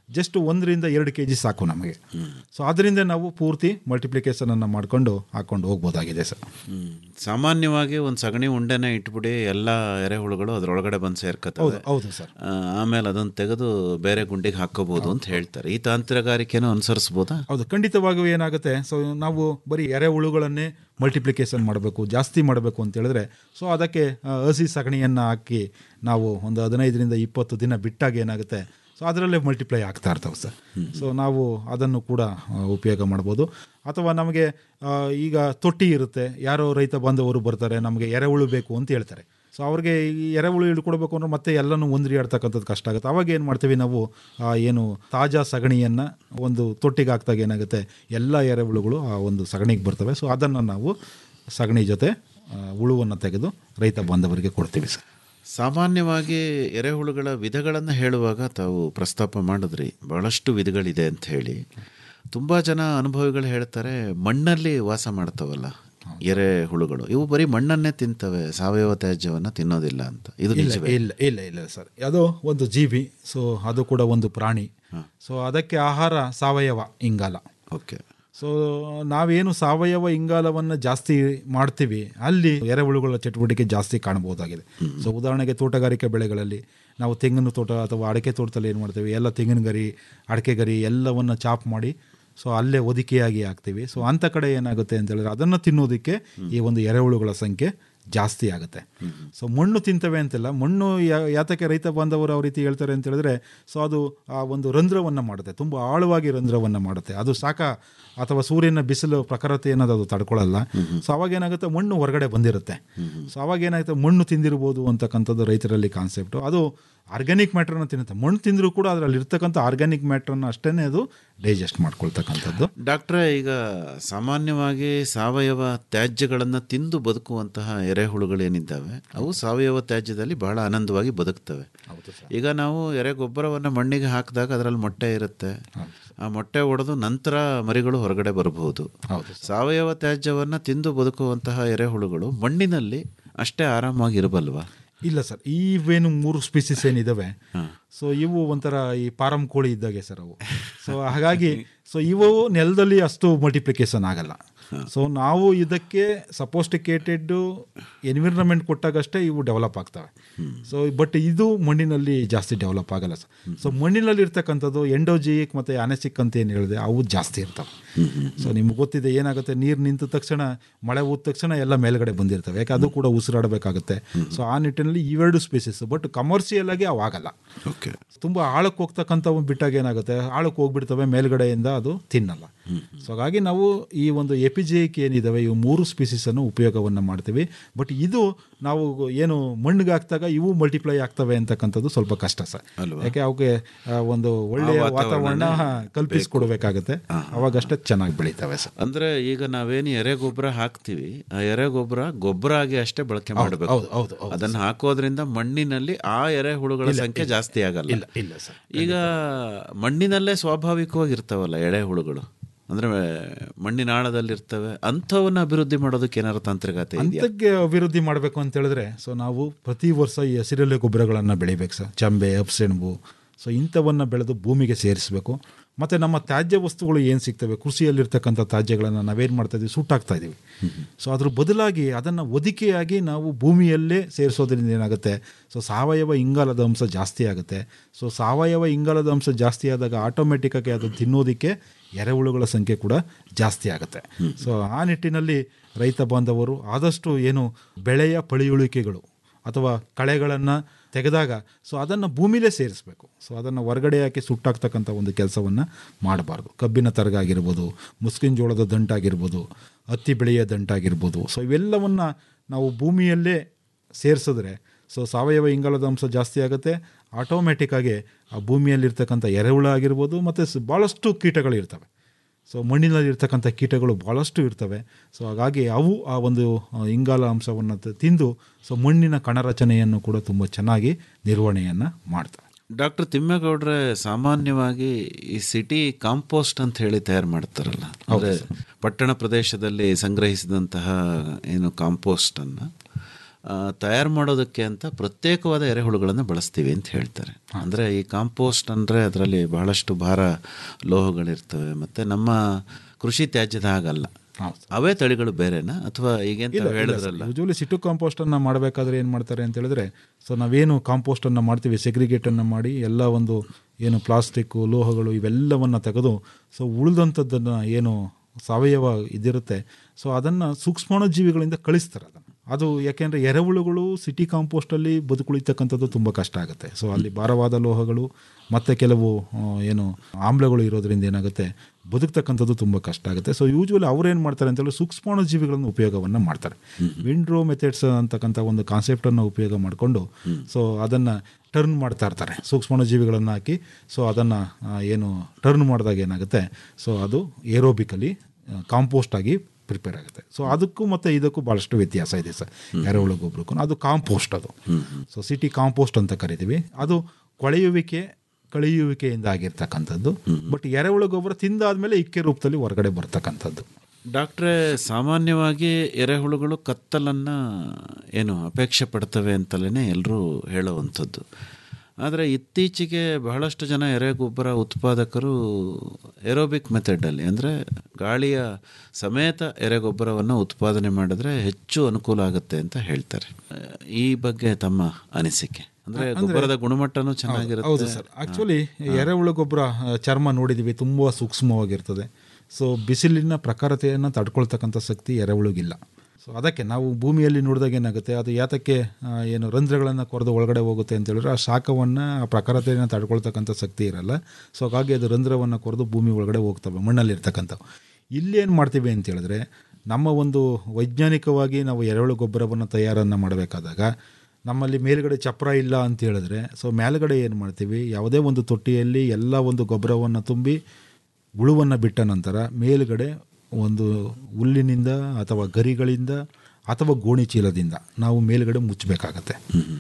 ಜಸ್ಟ್ ಒಂದರಿಂದ ಎರಡು ಕೆ ಜಿ ಸಾಕು ನಮಗೆ ಸೊ ಅದರಿಂದ ನಾವು ಪೂರ್ತಿ ಮಲ್ಟಿಪ್ಲಿಕೇಶನನ್ನು ಮಾಡಿಕೊಂಡು ಹಾಕ್ಕೊಂಡು ಹೋಗ್ಬೋದಾಗಿದೆ ಸರ್ ಹ್ಮ್. ಸಾಮಾನ್ಯವಾಗಿ ಒಂದು ಸಗಣಿ ಉಂಡೆನ ಇಟ್ಬಿಡಿ ಎಲ್ಲ ಎರೆಹುಳುಗಳು ಅದರೊಳಗಡೆ ಬಂದು ಸೇರ್ಕತ್ತವೆ ಹೌದು ಹೌದು ಸರ್ ಆ, ಆಮೇಲೆ ಅದನ್ನು ತೆಗೆದು ಬೇರೆ ಗುಂಡಿಗೆ ಹಾಕೋಬಹುದು ಅಂತ ಹೇಳ್ತಾರೆ ಈ ತಾಂತ್ರಿಗಾರಿಕೆನೂ ಅನುಸರಿಸ್ಬೋದಾ ಹೌದು ಖಂಡಿತವಾಗಿಯೂ ಏನಾಗುತ್ತೆ ಸೊ ನಾವು ಬರೀ ಎರೆಹುಳುಗಳನ್ನೇ ಮಲ್ಟಿಪ್ಲಿಕೇಶನ್ ಮಾಡಬೇಕು ಜಾಸ್ತಿ ಮಾಡಬೇಕು ಅಂತ ಹೇಳಿದ್ರೆ ಸೊ ಅದಕ್ಕೆ ಆ, ಹಸಿ ಸಗಣಿಯನ್ನು ಹಾಕಿ ನಾವು ಒಂದು ಹದಿನೈದರಿಂದ ಇಪ್ಪತ್ತು ದಿನ ಬಿಟ್ಟಾಗ ಏನಾಗುತ್ತೆ ಸೊ ಅದರಲ್ಲೇ ಮಲ್ಟಿಪ್ಲೈ ಆಗ್ತಾ ಇರ್ತವೆ ಸರ್ ಸೊ ನಾವು ಅದನ್ನು ಕೂಡ ಆ, ಉಪಯೋಗ ಮಾಡ್ಬೋದು ಅಥವಾ ನಮಗೆ ಆ, ಈಗ ತೊಟ್ಟಿ ಇರುತ್ತೆ ಯಾರೋ ರೈತ ಬಾಂಧವರು ಬರ್ತಾರೆ ನಮಗೆ ಎರೆಹುಳು ಬೇಕು ಅಂತ ಹೇಳ್ತಾರೆ ಸೊ ಅವ್ರಿಗೆ ಈ ಎರೆಹುಳು ಹಿಡ್ಕೊಡ್ಬೇಕು ಅಂದ್ರೆ ಮತ್ತೆ ಎಲ್ಲನೂ ಒಂದ್ರಿ ಆಡ್ತಕ್ಕಂಥದ್ದು ಕಷ್ಟ ಆಗುತ್ತೆ ಅವಾಗ ಏನು ಮಾಡ್ತೀವಿ ನಾವು ಆ ಏನು ತಾಜಾ ಸಗಣಿಯನ್ನು ಒಂದು ತೊಟ್ಟಿಗೆ ಹಾಕ್ದಾಗ ಏನಾಗುತ್ತೆ ಎಲ್ಲ ಎರೆಹುಳುಗಳು ಆ ಒಂದು ಸಗಣಿಗೆ ಬರ್ತವೆ ಸೊ ಅದನ್ನು ನಾವು ಸಗಣಿ ಜೊತೆ ಆ, ಹುಳುವನ್ನು ತೆಗೆದು ರೈತ ಬಾಂಧವರಿಗೆ ಕೊಡ್ತೀವಿ ಸರ್ ಸಾಮಾನ್ಯವಾಗಿ ಎರೆಹುಳುಗಳ ವಿಧಗಳನ್ನು ಹೇಳುವಾಗ ತಾವು ಪ್ರಸ್ತಾಪ ಮಾಡಿದ್ರಿ ಬಹಳಷ್ಟು ವಿಧಗಳಿದೆ ಅಂತ ಹೇಳಿ ತುಂಬ ಜನ ಅನುಭವಿಗಳು ಹೇಳ್ತಾರೆ ಮಣ್ಣಲ್ಲಿ ವಾಸ ಮಾಡ್ತಾವಲ್ಲ ಎರೆಹುಳುಗಳು ಇವು ಬರೀ ಮಣ್ಣನ್ನೇ ತಿಂತವೆ ಸಾವಯವ ತ್ಯಾಜ್ಯವನ್ನು ತಿನ್ನೋದಿಲ್ಲ ಅಂತ ಇದು ಇಲ್ಲ ನಿಜವೇ ಇಲ್ಲ ಇಲ್ಲ ಇಲ್ಲ ಸರ್ ಅದು ಒಂದು ಜೀವಿ ಸೊ ಅದು ಕೂಡ ಒಂದು ಪ್ರಾಣಿ ಸೊ ಅದಕ್ಕೆ ಆಹಾರ ಸಾವಯವ ಇಂಗಾಲ ಓಕೆ ಸೊ ನಾವೇನು ಸಾವಯವ ಇಂಗಾಲವನ್ನು ಜಾಸ್ತಿ ಮಾಡ್ತೀವಿ ಅಲ್ಲಿ ಎರೆಹುಳುಗಳ ಚಟುವಟಿಕೆ ಜಾಸ್ತಿ ಕಾಣಬಹುದಾಗಿದೆ ಸೊ ಉದಾಹರಣೆಗೆ ತೋಟಗಾರಿಕೆ ಬೆಳೆಗಳಲ್ಲಿ ನಾವು ತೆಂಗಿನ ತೋಟ ಅಥವಾ ಅಡಿಕೆ ತೋಟದಲ್ಲಿ ಏನು ಮಾಡ್ತೀವಿ ಎಲ್ಲ ತೆಂಗಿನ ಗರಿ ಅಡಿಕೆ ಗರಿ ಎಲ್ಲವನ್ನು ಚಾಪ್ ಮಾಡಿ ಸೊ ಅಲ್ಲೇ ಒದಿಕೆಯಾಗಿ ಹಾಕ್ತೀವಿ ಸೊ ಅಂಥ ಕಡೆ ಏನಾಗುತ್ತೆ ಅಂತ ಹೇಳಿದ್ರೆ ಅದನ್ನು ತಿನ್ನೋದಕ್ಕೆ ಈ ಒಂದು ಎರೆಹುಳುಗಳ ಸಂಖ್ಯೆ ಜಾಸ್ತಿ ಆಗುತ್ತೆ ಸೊ ಮಣ್ಣು ತಿಂತವೆ ಅಂತಿಲ್ಲ ಮಣ್ಣು ಯಾ- ಯಾತಕ್ಕೆ ರೈತ ಬಾಂಧವರು ಯಾವ ರೀತಿ ಹೇಳ್ತಾರೆ ಅಂತ ಹೇಳಿದ್ರೆ ಸೊ ಅದು ಆ ಒಂದು ರಂಧ್ರವನ್ನು ಮಾಡುತ್ತೆ ತುಂಬ ಆಳವಾಗಿ ರಂಧ್ರವನ್ನು ಮಾಡುತ್ತೆ ಅದು ಸಾಕ ಅಥವಾ ಸೂರ್ಯನ ಬಿಸಿಲು ಪ್ರಖರತೆ ಏನದು ಅದು ತಡ್ಕೊಳ್ಳಲ್ಲ ಸೊ ಅವಾಗ ಏನಾಗುತ್ತೆ ಮಣ್ಣು ಹೊರಗಡೆ ಬಂದಿರುತ್ತೆ ಸೊ ಅವಾಗ ಏನಾಗುತ್ತೆ ಮಣ್ಣು ತಿಂದಿರ್ಬೋದು ಅಂತಕ್ಕಂಥದ್ದು ರೈತರಲ್ಲಿ ಕಾನ್ಸೆಪ್ಟು ಅದು ಆರ್ಗ್ಯಾನಿಕ್ ಮ್ಯಾಟ್ರನ್ನ ತಿನ್ನುತ್ತೆ ಮಣ್ಣು ತಿಂದರೂ ಕೂಡ ಅದರಲ್ಲಿ ಇರ್ತಕ್ಕಂಥ ಆರ್ಗ್ಯಾನಿಕ್ ಮ್ಯಾಟ್ರನ್ನ ಅಷ್ಟೇ ಅದು ಡೈಜೆಸ್ಟ್ ಮಾಡ್ಕೊಳ್ತಕ್ಕಂಥದ್ದು ಡಾಕ್ಟ್ರೇ ಈಗ ಸಾಮಾನ್ಯವಾಗಿ ಸಾವಯವ ತ್ಯಾಜ್ಯಗಳನ್ನು ತಿಂದು ಬದುಕುವಂತಹ ಎರೆಹುಳುಗಳೇನಿದ್ದಾವೆ ಅವು ಸಾವಯವ ತ್ಯಾಜ್ಯದಲ್ಲಿ ಬಹಳ ಆನಂದವಾಗಿ ಬದುಕ್ತವೆ ಈಗ ನಾವು ಎರೆಗೊಬ್ಬರವನ್ನು ಮಣ್ಣಿಗೆ ಹಾಕಿದಾಗ ಅದರಲ್ಲಿ ಮೊಟ್ಟೆ ಇರುತ್ತೆ ಆ ಮೊಟ್ಟೆ ಒಡೆದು ನಂತರ ಮರಿಗಳು ಹೊರಗಡೆ ಬರಬಹುದು ಸಾವಯವ ತ್ಯಾಜ್ಯವನ್ನು ತಿಂದು ಬದುಕುವಂತಹ ಎರೆಹುಳುಗಳು ಮಣ್ಣಿನಲ್ಲಿ ಅಷ್ಟೇ ಆರಾಮಾಗಿ ಇರಬಲ್ವಾ ಇಲ್ಲ ಸರ್ ಇವೇನು ಮೂರು ಸ್ಪೀಸೀಸ್ ಏನಿದಾವೆ ಸೊ ಇವು ಒಂಥರ ಈ ಪಾರಂ ಕೋಳಿ ಇದ್ದಾಗೆ ಸರ್ ಅವು ಸೊ ಹಾಗಾಗಿ ಸೊ ಇವು ನೆಲದಲ್ಲಿ ಅಷ್ಟು ಮಲ್ಟಿಪ್ಲಿಕೇಶನ್ ಆಗಲ್ಲ ಸೊ ನಾವು ಇದಕ್ಕೆ ಸಪೋಸ್ಟಿಕೇಟೆಡ್ ಎನ್ವಿರಾನ್ಮೆಂಟ್ ಕೊಟ್ಟಾಗಷ್ಟೇ ಇವು ಡೆವಲಪ್ ಆಗ್ತವೆ ಸೊ ಬಟ್ ಇದು ಮಣ್ಣಿನಲ್ಲಿ ಜಾಸ್ತಿ ಡೆವಲಪ್ ಆಗಲ್ಲ ಸರ್ ಸೊ ಮಣ್ಣಿನಲ್ಲಿ ಇರ್ತಕ್ಕಂಥದ್ದು ಎಂಡೋಜಿಯಿಕ್ ಮತ್ತು ಅನೆಸಿಕ್ ಅಂತ ಏನು ಹೇಳಿದೆ ಅವು ಜಾಸ್ತಿ ಇರ್ತವೆ ಸೊ ನಿಮ್ಗೆ ಗೊತ್ತಿದೆ ಏನಾಗುತ್ತೆ ನೀರು ನಿಂತ ತಕ್ಷಣ ಮಳೆ ಹೋದ ತಕ್ಷಣ ಎಲ್ಲ ಮೇಲ್ಗಡೆ ಬಂದಿರ್ತವೆ ಯಾಕೆ ಅದು ಕೂಡ ಉಸಿರಾಡಬೇಕಾಗುತ್ತೆ ಸೊ ಆ ನಿಟ್ಟಿನಲ್ಲಿ ಇವೆರಡು ಸ್ಪೀಸಸ್ ಬಟ್ ಕಮರ್ಷಿಯಲ್ ಆಗಿ ಅವು ಆಗಲ್ಲ ಓಕೆ ತುಂಬ ಆಳಕ್ಕೆ ಹೋಗ್ತಕ್ಕಂಥವು ಬಿಟ್ಟಾಗ ಏನಾಗುತ್ತೆ ಆಳಕ್ಕೆ ಹೋಗ್ಬಿಡ್ತವೆ ಮೇಲ್ಗಡೆಯಿಂದ ಅದು ತಿನ್ನಲ್ಲ ಸೊ ಹಾಗಾಗಿ ನಾವು ಈ ಒಂದು ಎಪಿಜೆಯಿಕ್ ಏನಿದಾವೆ ಇವು ಮೂರು ಸ್ಪೀಸೀಸನ್ನು ಉಪಯೋಗವನ್ನು ಮಾಡ್ತೀವಿ ಬಟ್ ಇದು ನಾವು ಏನು ಮಣ್ಣಿಗೆ ಹಾಕ್ದಾಗ ಇವು ಮಲ್ಟಿಪ್ಲೈ ಆಗ್ತವೆ ಅಂತಕ್ಕಂಥದ್ದು ಸ್ವಲ್ಪ ಕಷ್ಟ ಸರ್ ಯಾಕೆ ಅವಕ್ಕೆ ಆ, ಒಂದು ಒಳ್ಳೆಯ ವಾತಾವರಣ ಕಲ್ಪಿಸ್ಕೊಡ್ಬೇಕಾಗತ್ತೆ ಅವಾಗಷ್ಟೇ ಚೆನ್ನಾಗಿ ಬೆಳೀತವೆ ಸರ್ ಅಂದ್ರೆ ಈಗ ನಾವೇನು ಎರೆಗೊಬ್ಬರ ಹಾಕ್ತಿವಿ ಆ ಎರೆಗೊಬ್ಬರ ಗೊಬ್ಬರ ಆಗಿ ಅಷ್ಟೇ ಬಳಕೆ ಮಾಡಬೇಕು ಹೌದು, ಹೌದು, ಹೌದು, ಅದನ್ನ ಹಾಕೋದ್ರಿಂದ ಮಣ್ಣಿನಲ್ಲಿ ಆ ಎರೆಹುಳುಗಳ ಸಂಖ್ಯೆ ಜಾಸ್ತಿ ಆಗಲ್ಲ ಇಲ್ಲ ಇಲ್ಲ ಸರ್ ಈಗ ಮಣ್ಣಿನಲ್ಲೇ ಸ್ವಾಭಾವಿಕವಾಗಿ ಇರ್ತಾವಲ್ಲ ಎರೆಹುಳುಗಳು ಅಂದ್ರೆ ಮಣ್ಣಿನ ಆಳದಲ್ಲಿರ್ತವೆ ಅಂಥವನ್ನ ಅಭಿವೃದ್ಧಿ ಮಾಡೋದಕ್ಕೆ ಏನಾದ್ರು ತಾಂತ್ರಿಕತೆ ಇದೆಯಾ ಅಂತಕ್ಕೆ ಅಭಿವೃದ್ಧಿ ಮಾಡಬೇಕು ಅಂತ ಹೇಳಿದ್ರೆ ಸೊ ನಾವು ಪ್ರತಿ ವರ್ಷ ಈ ಹಸಿರೆಲೆ ಗೊಬ್ಬರಗಳನ್ನು ಬೆಳಿಬೇಕು ಸರ್ ಚಂಬೆ ಅಪ್ಸೆಣಬು ಸೊ ಇಂಥವನ್ನು ಬೆಳೆದು ಭೂಮಿಗೆ ಸೇರಿಸಬೇಕು ಮತ್ತು ನಮ್ಮ ತ್ಯಾಜ್ಯ ವಸ್ತುಗಳು ಏನು ಸಿಗ್ತವೆ ಕೃಷಿಯಲ್ಲಿರ್ತಕ್ಕಂಥ ತ್ಯಾಜ್ಯಗಳನ್ನು ನಾವೇನು ಮಾಡ್ತಾ ಇದ್ದೀವಿ ಸುಟ್ಟಾಕ್ತಾ ಇದ್ದೀವಿ ಸೊ ಅದ್ರ ಬದಲಾಗಿ ಅದನ್ನು ಒದಿಕೆಯಾಗಿ ನಾವು ಭೂಮಿಯಲ್ಲೇ ಸೇರಿಸೋದ್ರಿಂದ ಏನಾಗುತ್ತೆ ಸೊ ಸಾವಯವ ಇಂಗಾಲದ ಅಂಶ ಜಾಸ್ತಿ ಆಗುತ್ತೆ ಸೊ ಸಾವಯವ ಇಂಗಾಲದ ಅಂಶ ಜಾಸ್ತಿ ಆದಾಗ ಆಟೋಮೆಟಿಕ್ಕಾಗಿ ಅದು ತಿನ್ನೋದಕ್ಕೆ ಎರೆಹುಳುಗಳ ಸಂಖ್ಯೆ ಕೂಡ ಜಾಸ್ತಿ ಆಗುತ್ತೆ ಸೊ ಆ ನಿಟ್ಟಿನಲ್ಲಿ ರೈತ ಬಾಂಧವರು ಆದಷ್ಟು ಏನು ಬೆಳೆಯ ಪಳಿಯುಳಿಕೆಗಳು ಅಥವಾ ಕಳೆಗಳನ್ನು ತೆಗೆದಾಗ ಸೊ ಅದನ್ನು ಭೂಮಿಲೇ ಸೇರಿಸಬೇಕು ಸೊ ಅದನ್ನು ಹೊರಗಡೆ ಹಾಕಿ ಸುಟ್ಟಾಕ್ತಕ್ಕಂಥ ಒಂದು ಕೆಲಸವನ್ನು ಮಾಡಬಾರ್ದು ಕಬ್ಬಿನ ತರಗ ಆಗಿರ್ಬೋದು ಮುಸ್ಕಿನ ಜೋಳದ ದಂಟಾಗಿರ್ಬೋದು ಹತ್ತಿ ಬೆಳೆಯ ದಂಟಾಗಿರ್ಬೋದು ಸೊ ಇವೆಲ್ಲವನ್ನು ನಾವು ಭೂಮಿಯಲ್ಲೇ ಸೇರಿಸಿದ್ರೆ ಸೊ ಸಾವಯವ ಇಂಗಾಲದ ಅಂಶ ಜಾಸ್ತಿ ಆಗುತ್ತೆ ಆಟೋಮೆಟಿಕ್ಕಾಗಿ ಆ ಭೂಮಿಯಲ್ಲಿರ್ತಕ್ಕಂಥ ಎರೆಹುಳ ಆಗಿರ್ಬೋದು ಮತ್ತು ಸ್- ಭಾಳಷ್ಟು ಕೀಟಗಳಿರ್ತವೆ ಸೊ ಮಣ್ಣಿನಲ್ಲಿ ಇರ್ತಕ್ಕಂಥ ಕೀಟಗಳು ಭಾಳಷ್ಟು ಇರ್ತವೆ ಸೊ ಹಾಗಾಗಿ ಅವು ಆ ಒಂದು ಆ, ಇಂಗಾಲ ಅಂಶವನ್ನು ತ- ತಿಂದು ಸೊ ಮಣ್ಣಿನ ಕಣರಚನೆಯನ್ನು ಕೂಡ ತುಂಬ ಚೆನ್ನಾಗಿ ನಿರ್ವಹಣೆಯನ್ನು ಮಾಡ್ತವೆ ಡಾಕ್ಟರ್ ತಿಮ್ಮೇಗೌಡ್ರೆ ಸಾಮಾನ್ಯವಾಗಿ ಈ ಸಿಟಿ ಕಾಂಪೋಸ್ಟ್ ಅಂತ ಹೇಳಿ ತಯಾರು ಮಾಡ್ತಾರಲ್ಲ ಅಂದ್ರೆ ಪಟ್ಟಣ ಪ್ರದೇಶದಲ್ಲಿ ಸಂಗ್ರಹಿಸಿದಂತಹ ಏನು ಕಾಂಪೋಸ್ಟ್ ಅನ್ನ ತಯಾರು ಮಾಡೋದಕ್ಕೆ ಅಂತ ಪ್ರತ್ಯೇಕವಾದ ಎರೆಹುಳುಗಳನ್ನು ಬಳಸ್ತೀವಿ ಅಂತ ಹೇಳ್ತಾರೆ ಅಂದರೆ ಈ ಕಾಂಪೋಸ್ಟ್ ಅಂದರೆ ಅದರಲ್ಲಿ ಬಹಳಷ್ಟು ಭಾರ ಲೋಹಗಳಿರ್ತವೆ ಮತ್ತು ನಮ್ಮ ಕೃಷಿ ತ್ಯಾಜ್ಯದ ಹಾಗಲ್ಲ ಅವೇ ತಳಿಗಳು ಬೇರೆನಾ ಅಥವಾ ಈಗೇಂತ ಹೇಳಿದ್ರಲ್ಲ ಯೂಶುವಲಿ ಸಿಟ್ಟು ಕಾಂಪೋಸ್ಟ್ ಅನ್ನ ಮಾಡಬೇಕಾದ್ರೆ ಏನು ಮಾಡ್ತಾರೆ ಅಂತ ಹೇಳಿದ್ರೆ ಸೊ ನಾವೇನು ಕಾಂಪೋಸ್ಟ್ ಅನ್ನ ಮಾಡ್ತೀವಿ ಸೆಗ್ರಿಗೇಟ್ ಅನ್ನ ಮಾಡಿ ಎಲ್ಲ ಒಂದು ಏನು ಪ್ಲಾಸ್ಟಿಕ್ ಲೋಹಗಳು ಇವೆಲ್ಲವನ್ನ ತೆಗೆದು ಸೊ ಉಳಿದಂಥದ್ದನ್ನು ಏನು ಸಾವಯವ ಇದಿರುತ್ತೆ ಸೊ ಅದನ್ನು ಸೂಕ್ಷ್ಮಾಣು ಜೀವಿಗಳಿಂದ ಕಳಿಸ್ತಾರೆ ಅದನ್ನು ಅದು ಯಾಕೆಂದರೆ ಎರೆಹುಳುಗಳು ಸಿಟಿ ಕಾಂಪೋಸ್ಟಲ್ಲಿ ಬದುಕುಳಿತಕ್ಕಂಥದ್ದು ತುಂಬ ಕಷ್ಟ ಆಗುತ್ತೆ ಸೊ ಅಲ್ಲಿ ಭಾರವಾದ ಲೋಹಗಳು ಮತ್ತು ಕೆಲವು ಆ, ಏನು ಆಮ್ಲಗಳು ಇರೋದ್ರಿಂದ ಏನಾಗುತ್ತೆ ಬದುಕ್ತಕ್ಕಂಥದ್ದು ತುಂಬ ಕಷ್ಟ ಆಗುತ್ತೆ ಸೊ ಯೂಶ್ವಲಿ ಅವ್ರು ಏನು ಮಾಡ್ತಾರೆ ಅಂತ ಹೇಳಿ ಸೂಕ್ಷ್ಮಾಣು ಜೀವಿಗಳನ್ನು ಉಪಯೋಗವನ್ನು ಮಾಡ್ತಾರೆ ವಿಂಡ್ರೋ ಮೆಥಡ್ಸ್ ಅಂತಕ್ಕಂಥ ಒಂದು ಕಾನ್ಸೆಪ್ಟನ್ನು ಉಪಯೋಗ ಮಾಡಿಕೊಂಡು ಸೊ ಅದನ್ನು ಟರ್ನ್ ಮಾಡ್ತಾ ಇರ್ತಾರೆ ಸೂಕ್ಷ್ಮಾಣು ಜೀವಿಗಳನ್ನು ಹಾಕಿ ಸೊ ಅದನ್ನು ಏನು ಟರ್ನ್ ಮಾಡಿದಾಗ ಏನಾಗುತ್ತೆ ಸೊ ಅದು ಏರೋಬಿಕಲಿ ಕಾಂಪೋಸ್ಟ್ ಆಗಿ ಪ್ರಿಪೇರ್ ಆಗುತ್ತೆ ಸೊ ಅದಕ್ಕೂ ಮತ್ತು ಇದಕ್ಕೂ ಭಾಳಷ್ಟು ವ್ಯತ್ಯಾಸ ಇದೆ ಸರ್ ಎರೆಹುಳು ಗೊಬ್ಬರಕ್ಕೂ ಅದು ಕಾಂಪೋಸ್ಟ್ ಅದು ಸೊ ಸಿಟಿ ಕಾಂಪೋಸ್ಟ್ ಅಂತ ಕರಿತೀವಿ ಅದು ಕೊಳೆಯುವಿಕೆ ಕಳೆಯುವಿಕೆಯಿಂದ ಆಗಿರ್ತಕ್ಕಂಥದ್ದು ಬಟ್ ಎರೆಹುಳು ಗೊಬ್ಬರ ತಿಂದಾದ್ಮೇಲೆ ಇಕ್ಕೆ ರೂಪದಲ್ಲಿ ಹೊರಗಡೆ ಬರ್ತಕ್ಕಂಥದ್ದು ಡಾಕ್ಟ್ರೇ ಸಾಮಾನ್ಯವಾಗಿ ಎರೆಹುಳುಗಳು ಕತ್ತಲನ್ನು ಏನು ಅಪೇಕ್ಷೆ ಪಡ್ತವೆ ಅಂತಲೇ ಎಲ್ಲರೂ ಹೇಳುವಂಥದ್ದು ಆದರೆ ಇತ್ತೀಚೆಗೆ ಬಹಳಷ್ಟು ಜನ ಎರೆಗೊಬ್ಬರ ಉತ್ಪಾದಕರು ಏರೋಬಿಕ್ ಮೆಥಡಲ್ಲಿ ಅಂದರೆ ಗಾಳಿಯ ಸಮೇತ ಎರೆಗೊಬ್ಬರವನ್ನು ಉತ್ಪಾದನೆ ಮಾಡಿದ್ರೆ ಹೆಚ್ಚು ಅನುಕೂಲ ಆಗುತ್ತೆ ಅಂತ ಹೇಳ್ತಾರೆ ಈ ಬಗ್ಗೆ ತಮ್ಮ ಅನಿಸಿಕೆ ಅಂದರೆ ಗೊಬ್ಬರದ ಗುಣಮಟ್ಟನೂ ಹೌದು ಚೆನ್ನಾಗಿರುತ್ತೆ ಸರ್ ಆಕ್ಚುಲಿ ಎರೆಹುಳು ಗೊಬ್ಬರ ಆ, ಚರ್ಮ ನೋಡಿದ್ದೀವಿ ತುಂಬ ಸೂಕ್ಷ್ಮವಾಗಿರ್ತದೆ ಸೊ ಬಿಸಿಲಿನ ಪ್ರಖರತೆಯನ್ನು ತಡ್ಕೊಳ್ತಕ್ಕಂಥ ಶಕ್ತಿ ಎರೆಹುಳುಗಿಲ್ಲ ಸೊ ಅದಕ್ಕೆ ನಾವು ಭೂಮಿಯಲ್ಲಿ ನೋಡಿದಾಗ ಏನಾಗುತ್ತೆ ಅದು ಯಾತಕ್ಕೆ ಆ, ಏನು ರಂಧ್ರಗಳನ್ನು ಕೊರೆದು ಒಳಗಡೆ ಹೋಗುತ್ತೆ ಅಂತ ಹೇಳಿದ್ರೆ ಆ ಶಾಖವನ್ನು ಆ ಪ್ರಖರತೆಯನ್ನು ತಡ್ಕೊಳ್ತಕ್ಕಂಥ ಶಕ್ತಿ ಇರಲ್ಲ ಸೊ ಹಾಗಾಗಿ ಅದು ರಂಧ್ರವನ್ನು ಕೊರೆದು ಭೂಮಿ ಒಳಗಡೆ ಹೋಗ್ತವೆ ಮಣ್ಣಲ್ಲಿ ಇರ್ತಕ್ಕಂಥವು ಇಲ್ಲಿ ಏನು ಮಾಡ್ತೀವಿ ಅಂತ ಹೇಳಿದ್ರೆ ನಮ್ಮ ಒಂದು ವೈಜ್ಞಾನಿಕವಾಗಿ ನಾವು ಎರೆಹುಳು ಗೊಬ್ಬರವನ್ನು ತಯಾರನ್ನು ಮಾಡಬೇಕಾದಾಗ ನಮ್ಮಲ್ಲಿ ಮೇಲ್ಗಡೆ ಚಪ್ರ ಇಲ್ಲ ಅಂತ ಹೇಳಿದ್ರೆ ಸೊ ಮೇಲ್ಗಡೆ ಏನು ಮಾಡ್ತೀವಿ ಯಾವುದೇ ಒಂದು ತೊಟ್ಟಿಯಲ್ಲಿ ಎಲ್ಲ ಒಂದು ಗೊಬ್ಬರವನ್ನು ತುಂಬಿ ಹುಳುವನ್ನು ಬಿಟ್ಟ ನಂತರ ಮೇಲ್ಗಡೆ ಒಂದು ಹುಲ್ಲಿನಿಂದ ಅಥವಾ ಗರಿಗಳಿಂದ ಅಥವಾ ಗೋಣಿ ಚೀಲದಿಂದ ನಾವು ಮೇಲ್ಗಡೆ ಮುಚ್ಚಬೇಕಾಗತ್ತೆ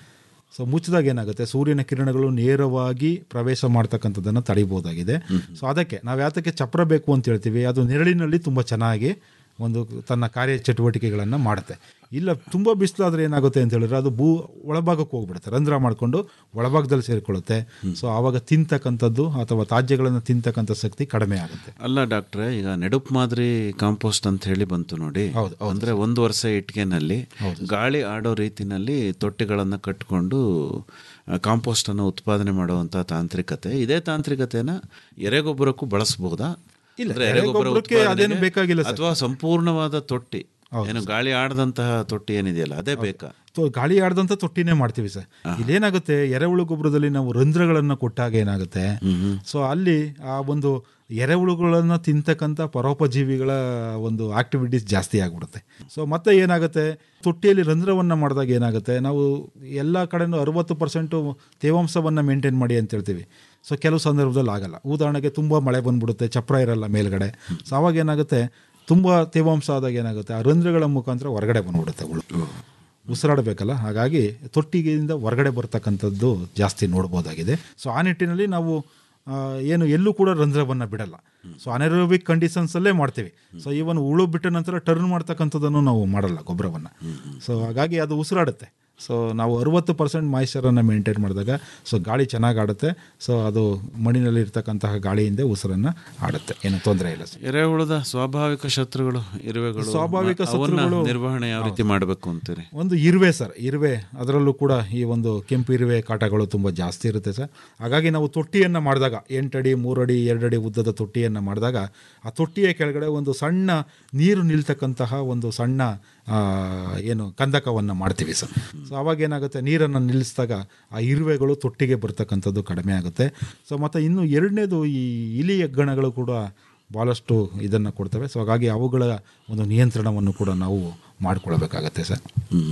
ಸೊ ಮುಚ್ಚಿದಾಗ ಏನಾಗುತ್ತೆ ಸೂರ್ಯನ ಕಿರಣಗಳು ನೇರವಾಗಿ ಪ್ರವೇಶ ಮಾಡ್ತಕ್ಕಂಥದ್ದನ್ನು ತಡಿಬೋದಾಗಿದೆ ಸೊ ಅದಕ್ಕೆ ನಾವು ಯಾತಕ್ಕೆ ಚಪ್ರ ಬೇಕು ಅಂತ ಹೇಳ್ತೀವಿ ಅದು ನೆರಳಿನಲ್ಲಿ ತುಂಬ ಚೆನ್ನಾಗಿ ಒಂದು ತನ್ನ ಕಾರ್ಯ ಚಟುವಟಿಕೆಗಳನ್ನು ಮಾಡುತ್ತೆ ಇಲ್ಲ ತುಂಬ ಬಿಸಿಲಾದ್ರೆ ಏನಾಗುತ್ತೆ ಅಂತ ಹೇಳಿದ್ರೆ ಅದು ಭೂ ಒಳಭಾಗಕ್ಕೆ ಹೋಗ್ಬಿಡುತ್ತೆ ರಂಧ್ರ ಮಾಡಿಕೊಂಡು ಒಳಭಾಗದಲ್ಲಿ ಸೇರಿಕೊಳ್ಳುತ್ತೆ ಸೊ ಆವಾಗ ತಿಂತಕ್ಕಂಥದ್ದು ಅಥವಾ ತಾಜ್ಯಗಳನ್ನು ತಿಂತಕ್ಕಂಥ ಶಕ್ತಿ ಕಡಿಮೆ ಆಗುತ್ತೆ ಅಲ್ಲ ಡಾಕ್ಟ್ರೆ ಈಗ ನೆಡುಪ್ ಮಾದರಿ ಕಾಂಪೋಸ್ಟ್ ಅಂತ ಹೇಳಿ ಬಂತು ನೋಡಿ ಅಂದ್ರೆ ಒಂದು ವರ್ಷ ಇಟ್ಕೆನಲ್ಲಿ ಗಾಳಿ ಆಡೋ ರೀತಿನಲ್ಲಿ ತೊಟ್ಟಿಗಳನ್ನು ಕಟ್ಟಿಕೊಂಡು ಕಾಂಪೋಸ್ಟ್ ಅನ್ನು ಉತ್ಪಾದನೆ ಮಾಡುವಂತ ತಾಂತ್ರಿಕತೆ ಇದೇ ತಾಂತ್ರಿಕತೆನ ಎರೆಗೊಬ್ಬರಕ್ಕೂ ಬಳಸಬಹುದಾ ಇಲ್ಲ, ಅಂದ್ರೆ ಎರೆಗೊಬ್ಬರ ಎರೆಗೊಬ್ಬರಕ್ಕೆ ಅದೇನು ಉತ್ಪಾದನೆಗೆ ಬೇಕಾಗಿಲ್ಲ ಸರ್. ಅಥವಾ ಸಂಪೂರ್ಣವಾದ ತೊಟ್ಟಿ ಏನು ಗಾಳಿ ಆಡದಂತಹ ತೊಟ್ಟಿ ಏನಿದೆಯಲ್ಲ ಅದೇ ಬೇಕಾ ತೊ- ಗಾಳಿ ಆಡ್ದಂಥ ತೊಟ್ಟಿನೇ ಮಾಡ್ತೀವಿ ಸರ್ ಇಲ್ಲೇನಾಗುತ್ತೆ ಎರೆಹುಳು ಗೊಬ್ಬರದಲ್ಲಿ ನಾವು ರಂಧ್ರಗಳನ್ನು ಕೊಟ್ಟಾಗ ಏನಾಗುತ್ತೆ ಸೊ ಅಲ್ಲಿ ಆ ಒಂದು ಎರೆಹುಳುಗಳನ್ನು ತಿಂತಕ್ಕಂಥ ಪರೋಪಜೀವಿಗಳ ಒಂದು ಆಕ್ಟಿವಿಟೀಸ್ ಜಾಸ್ತಿ ಆಗಿಬಿಡುತ್ತೆ ಸೊ ಮತ್ತೆ ಏನಾಗುತ್ತೆ ತೊಟ್ಟಿಯಲ್ಲಿ ರಂಧ್ರವನ್ನು ಮಾಡಿದಾಗ ಏನಾಗುತ್ತೆ ನಾವು ಎಲ್ಲ ಕಡೆನೂ ಅರುವತ್ತು ಪರ್ಸೆಂಟು ತೇವಾಂಶವನ್ನು ಮೇಂಟೈನ್ ಮಾಡಿ ಅಂತ ಹೇಳ್ತೀವಿ ಸೊ ಕೆಲವು ಸಂದರ್ಭದಲ್ಲಿ ಆಗಲ್ಲ ಉದಾಹರಣೆಗೆ ತುಂಬ ಮಳೆ ಬಂದ್ಬಿಡುತ್ತೆ ಚಪ್ರ ಇರಲ್ಲ ಮೇಲ್ಗಡೆ ಸೊ ಅವಾಗ ಏನಾಗುತ್ತೆ ತುಂಬ ತೇವಾಂಶ ಆದಾಗ ಏನಾಗುತ್ತೆ ಆ ರಂಧ್ರಗಳ ಮುಖಾಂತರ ಹೊರಗಡೆ ಬಂದ್ಬಿಡುತ್ತೆ ಹುಳು ಉಸಿರಾಡಬೇಕಲ್ಲ ಹಾಗಾಗಿ ತೊಟ್ಟಿಗೆಯಿಂದ ಹೊರಗಡೆ ಬರ್ತಕ್ಕಂಥದ್ದು ಜಾಸ್ತಿ ನೋಡ್ಬೋದಾಗಿದೆ ಸೊ ಆ ನಿಟ್ಟಿನಲ್ಲಿ ನಾವು ಆ, ಏನು ಎಲ್ಲೂ ಕೂಡ ರಂಧ್ರವನ್ನು ಬಿಡಲ್ಲ ಸೊ ಅನೆರೋಬಿಕ್ ಕಂಡೀಷನ್ಸಲ್ಲೇ ಮಾಡ್ತೀವಿ ಸೊ ಈವನ್ ಉಳು ಬಿಟ್ಟ ನಂತರ ಟರ್ನ್ ಮಾಡ್ತಕ್ಕಂಥದ್ದನ್ನು ನಾವು ಮಾಡಲ್ಲ ಗೊಬ್ಬರವನ್ನು ಸೊ ಹಾಗಾಗಿ ಅದು ಉಸಿರಾಡುತ್ತೆ ಸೊ ನಾವು ಅರುವತ್ತು ಪರ್ಸೆಂಟ್ ಮಾಯಿಶ್ಚರನ್ನು ಮೇಂಟೈನ್ ಮಾಡಿದಾಗ ಸೊ ಗಾಳಿ ಚೆನ್ನಾಗಿ ಆಡುತ್ತೆ ಸೊ ಅದು ಮಣ್ಣಿನಲ್ಲಿ ಇರ್ತಕ್ಕಂತಹ ಗಾಳಿಯಿಂದ ಉಸಿರನ್ನು ಆಡುತ್ತೆ ಏನು ತೊಂದರೆ ಇಲ್ಲ ಸರ್ ಎರೆಹುಳದ ಸ್ವಾಭಾವಿಕ ಶತ್ರುಗಳು ಇರುವೆಗಳು ಸ್ವಾಭಾವಿಕ ಅವನ್ನ ಶತ್ರುಗಳು- ನಿರ್ವಹಣೆ ಯಾವ ರೀತಿ ಮಾಡಬೇಕು ಅಂತೀರಿ ಒಂದು ಇರುವೆ ಸರ್ ಇರುವೆ ಅದರಲ್ಲೂ ಕೂಡ ಈ ಒಂದು ಕೆಂಪು ಇರುವೆ ಕಾಟಗಳು ತುಂಬ ಜಾಸ್ತಿ ಇರುತ್ತೆ ಸರ್ ಹಾಗಾಗಿ ನಾವು ತೊಟ್ಟಿಯನ್ನು ಮಾಡಿದಾಗ ಎಂಟಡಿ ಮೂರಡಿ ಎರಡಡಿ ಉದ್ದದ ತೊಟ್ಟಿಯನ್ನು ಮಾಡಿದಾಗ ಆ ತೊಟ್ಟಿಯ ಕೆಳಗಡೆ ಒಂದು ಸಣ್ಣ ನೀರು ನಿಲ್ತಕ್ಕಂತಹ ಒಂದು ಸಣ್ಣ ಆ, ಏನು ಕಂದಕವನ್ನು ಮಾಡ್ತೀವಿ ಸರ್ ಸೊ ಅವಾಗ ಏನಾಗುತ್ತೆ ನೀರನ್ನು ನಿಲ್ಲಿಸಿದಾಗ ಆ ಇರುವೆಗಳು ತೊಟ್ಟಿಗೆ ಬರ್ತಕ್ಕಂಥದ್ದು ಕಡಿಮೆ ಆಗುತ್ತೆ ಸೊ ಮತ್ತು ಇನ್ನು ಎರಡನೇದು ಈ ಇಲಿ ಹೆಗ್ಗಣಗಳು ಕೂಡ ಭಾಳಷ್ಟು ಇದನ್ನು ಕೊಡ್ತವೆ ಸೊ ಹಾಗಾಗಿ ಅವುಗಳ ಒಂದು ನಿಯಂತ್ರಣವನ್ನು ಕೂಡ ನಾವು ಮಾಡಿಕೊಳ್ಬೇಕಾಗತ್ತೆ ಸರ್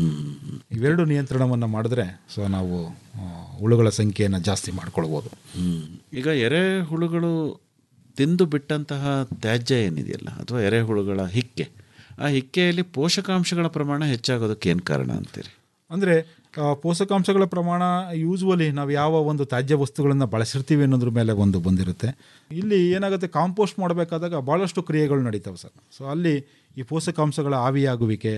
ಇವೆರಡು ನಿಯಂತ್ರಣವನ್ನು ಮಾಡಿದ್ರೆ ಸೊ ನಾವು ಆ, ಹುಳುಗಳ ಸಂಖ್ಯೆಯನ್ನು ಜಾಸ್ತಿ ಮಾಡ್ಕೊಳ್ಬೋದು ಹ್ಮ್. ಈಗ ಎರೆಹುಳುಗಳು ತಿಂದು ಬಿಟ್ಟಂತಹ ತ್ಯಾಜ್ಯ ಏನಿದೆಯಲ್ಲ ಅಥವಾ ಎರೆಹುಳುಗಳ ಹಿಕ್ಕೆ ಆ ಹಿಕ್ಕೆಯಲ್ಲಿ ಪೋಷಕಾಂಶಗಳ ಪ್ರಮಾಣ ಹೆಚ್ಚಾಗೋದಕ್ಕೆ ಏನು ಕಾರಣ ಅಂತೀರಿ ಅಂದರೆ ಪೋಷಕಾಂಶಗಳ ಪ್ರಮಾಣ ಯೂಸ್ವಲಿ ನಾವು ಯಾವ ಒಂದು ತ್ಯಾಜ್ಯ ವಸ್ತುಗಳನ್ನು ಬಳಸಿರ್ತೀವಿ ಅನ್ನೋದ್ರ ಮೇಲೆ ಒಂದು ಬಂದಿರುತ್ತೆ ಇಲ್ಲಿ ಏನಾಗುತ್ತೆ ಕಾಂಪೋಸ್ಟ್ ಮಾಡಬೇಕಾದಾಗ ಭಾಳಷ್ಟು ಕ್ರಿಯೆಗಳು ನಡೀತವೆ ಸರ್ ಸೊ ಅಲ್ಲಿ ಈ ಪೋಷಕಾಂಶಗಳ ಆವಿಯಾಗುವಿಕೆ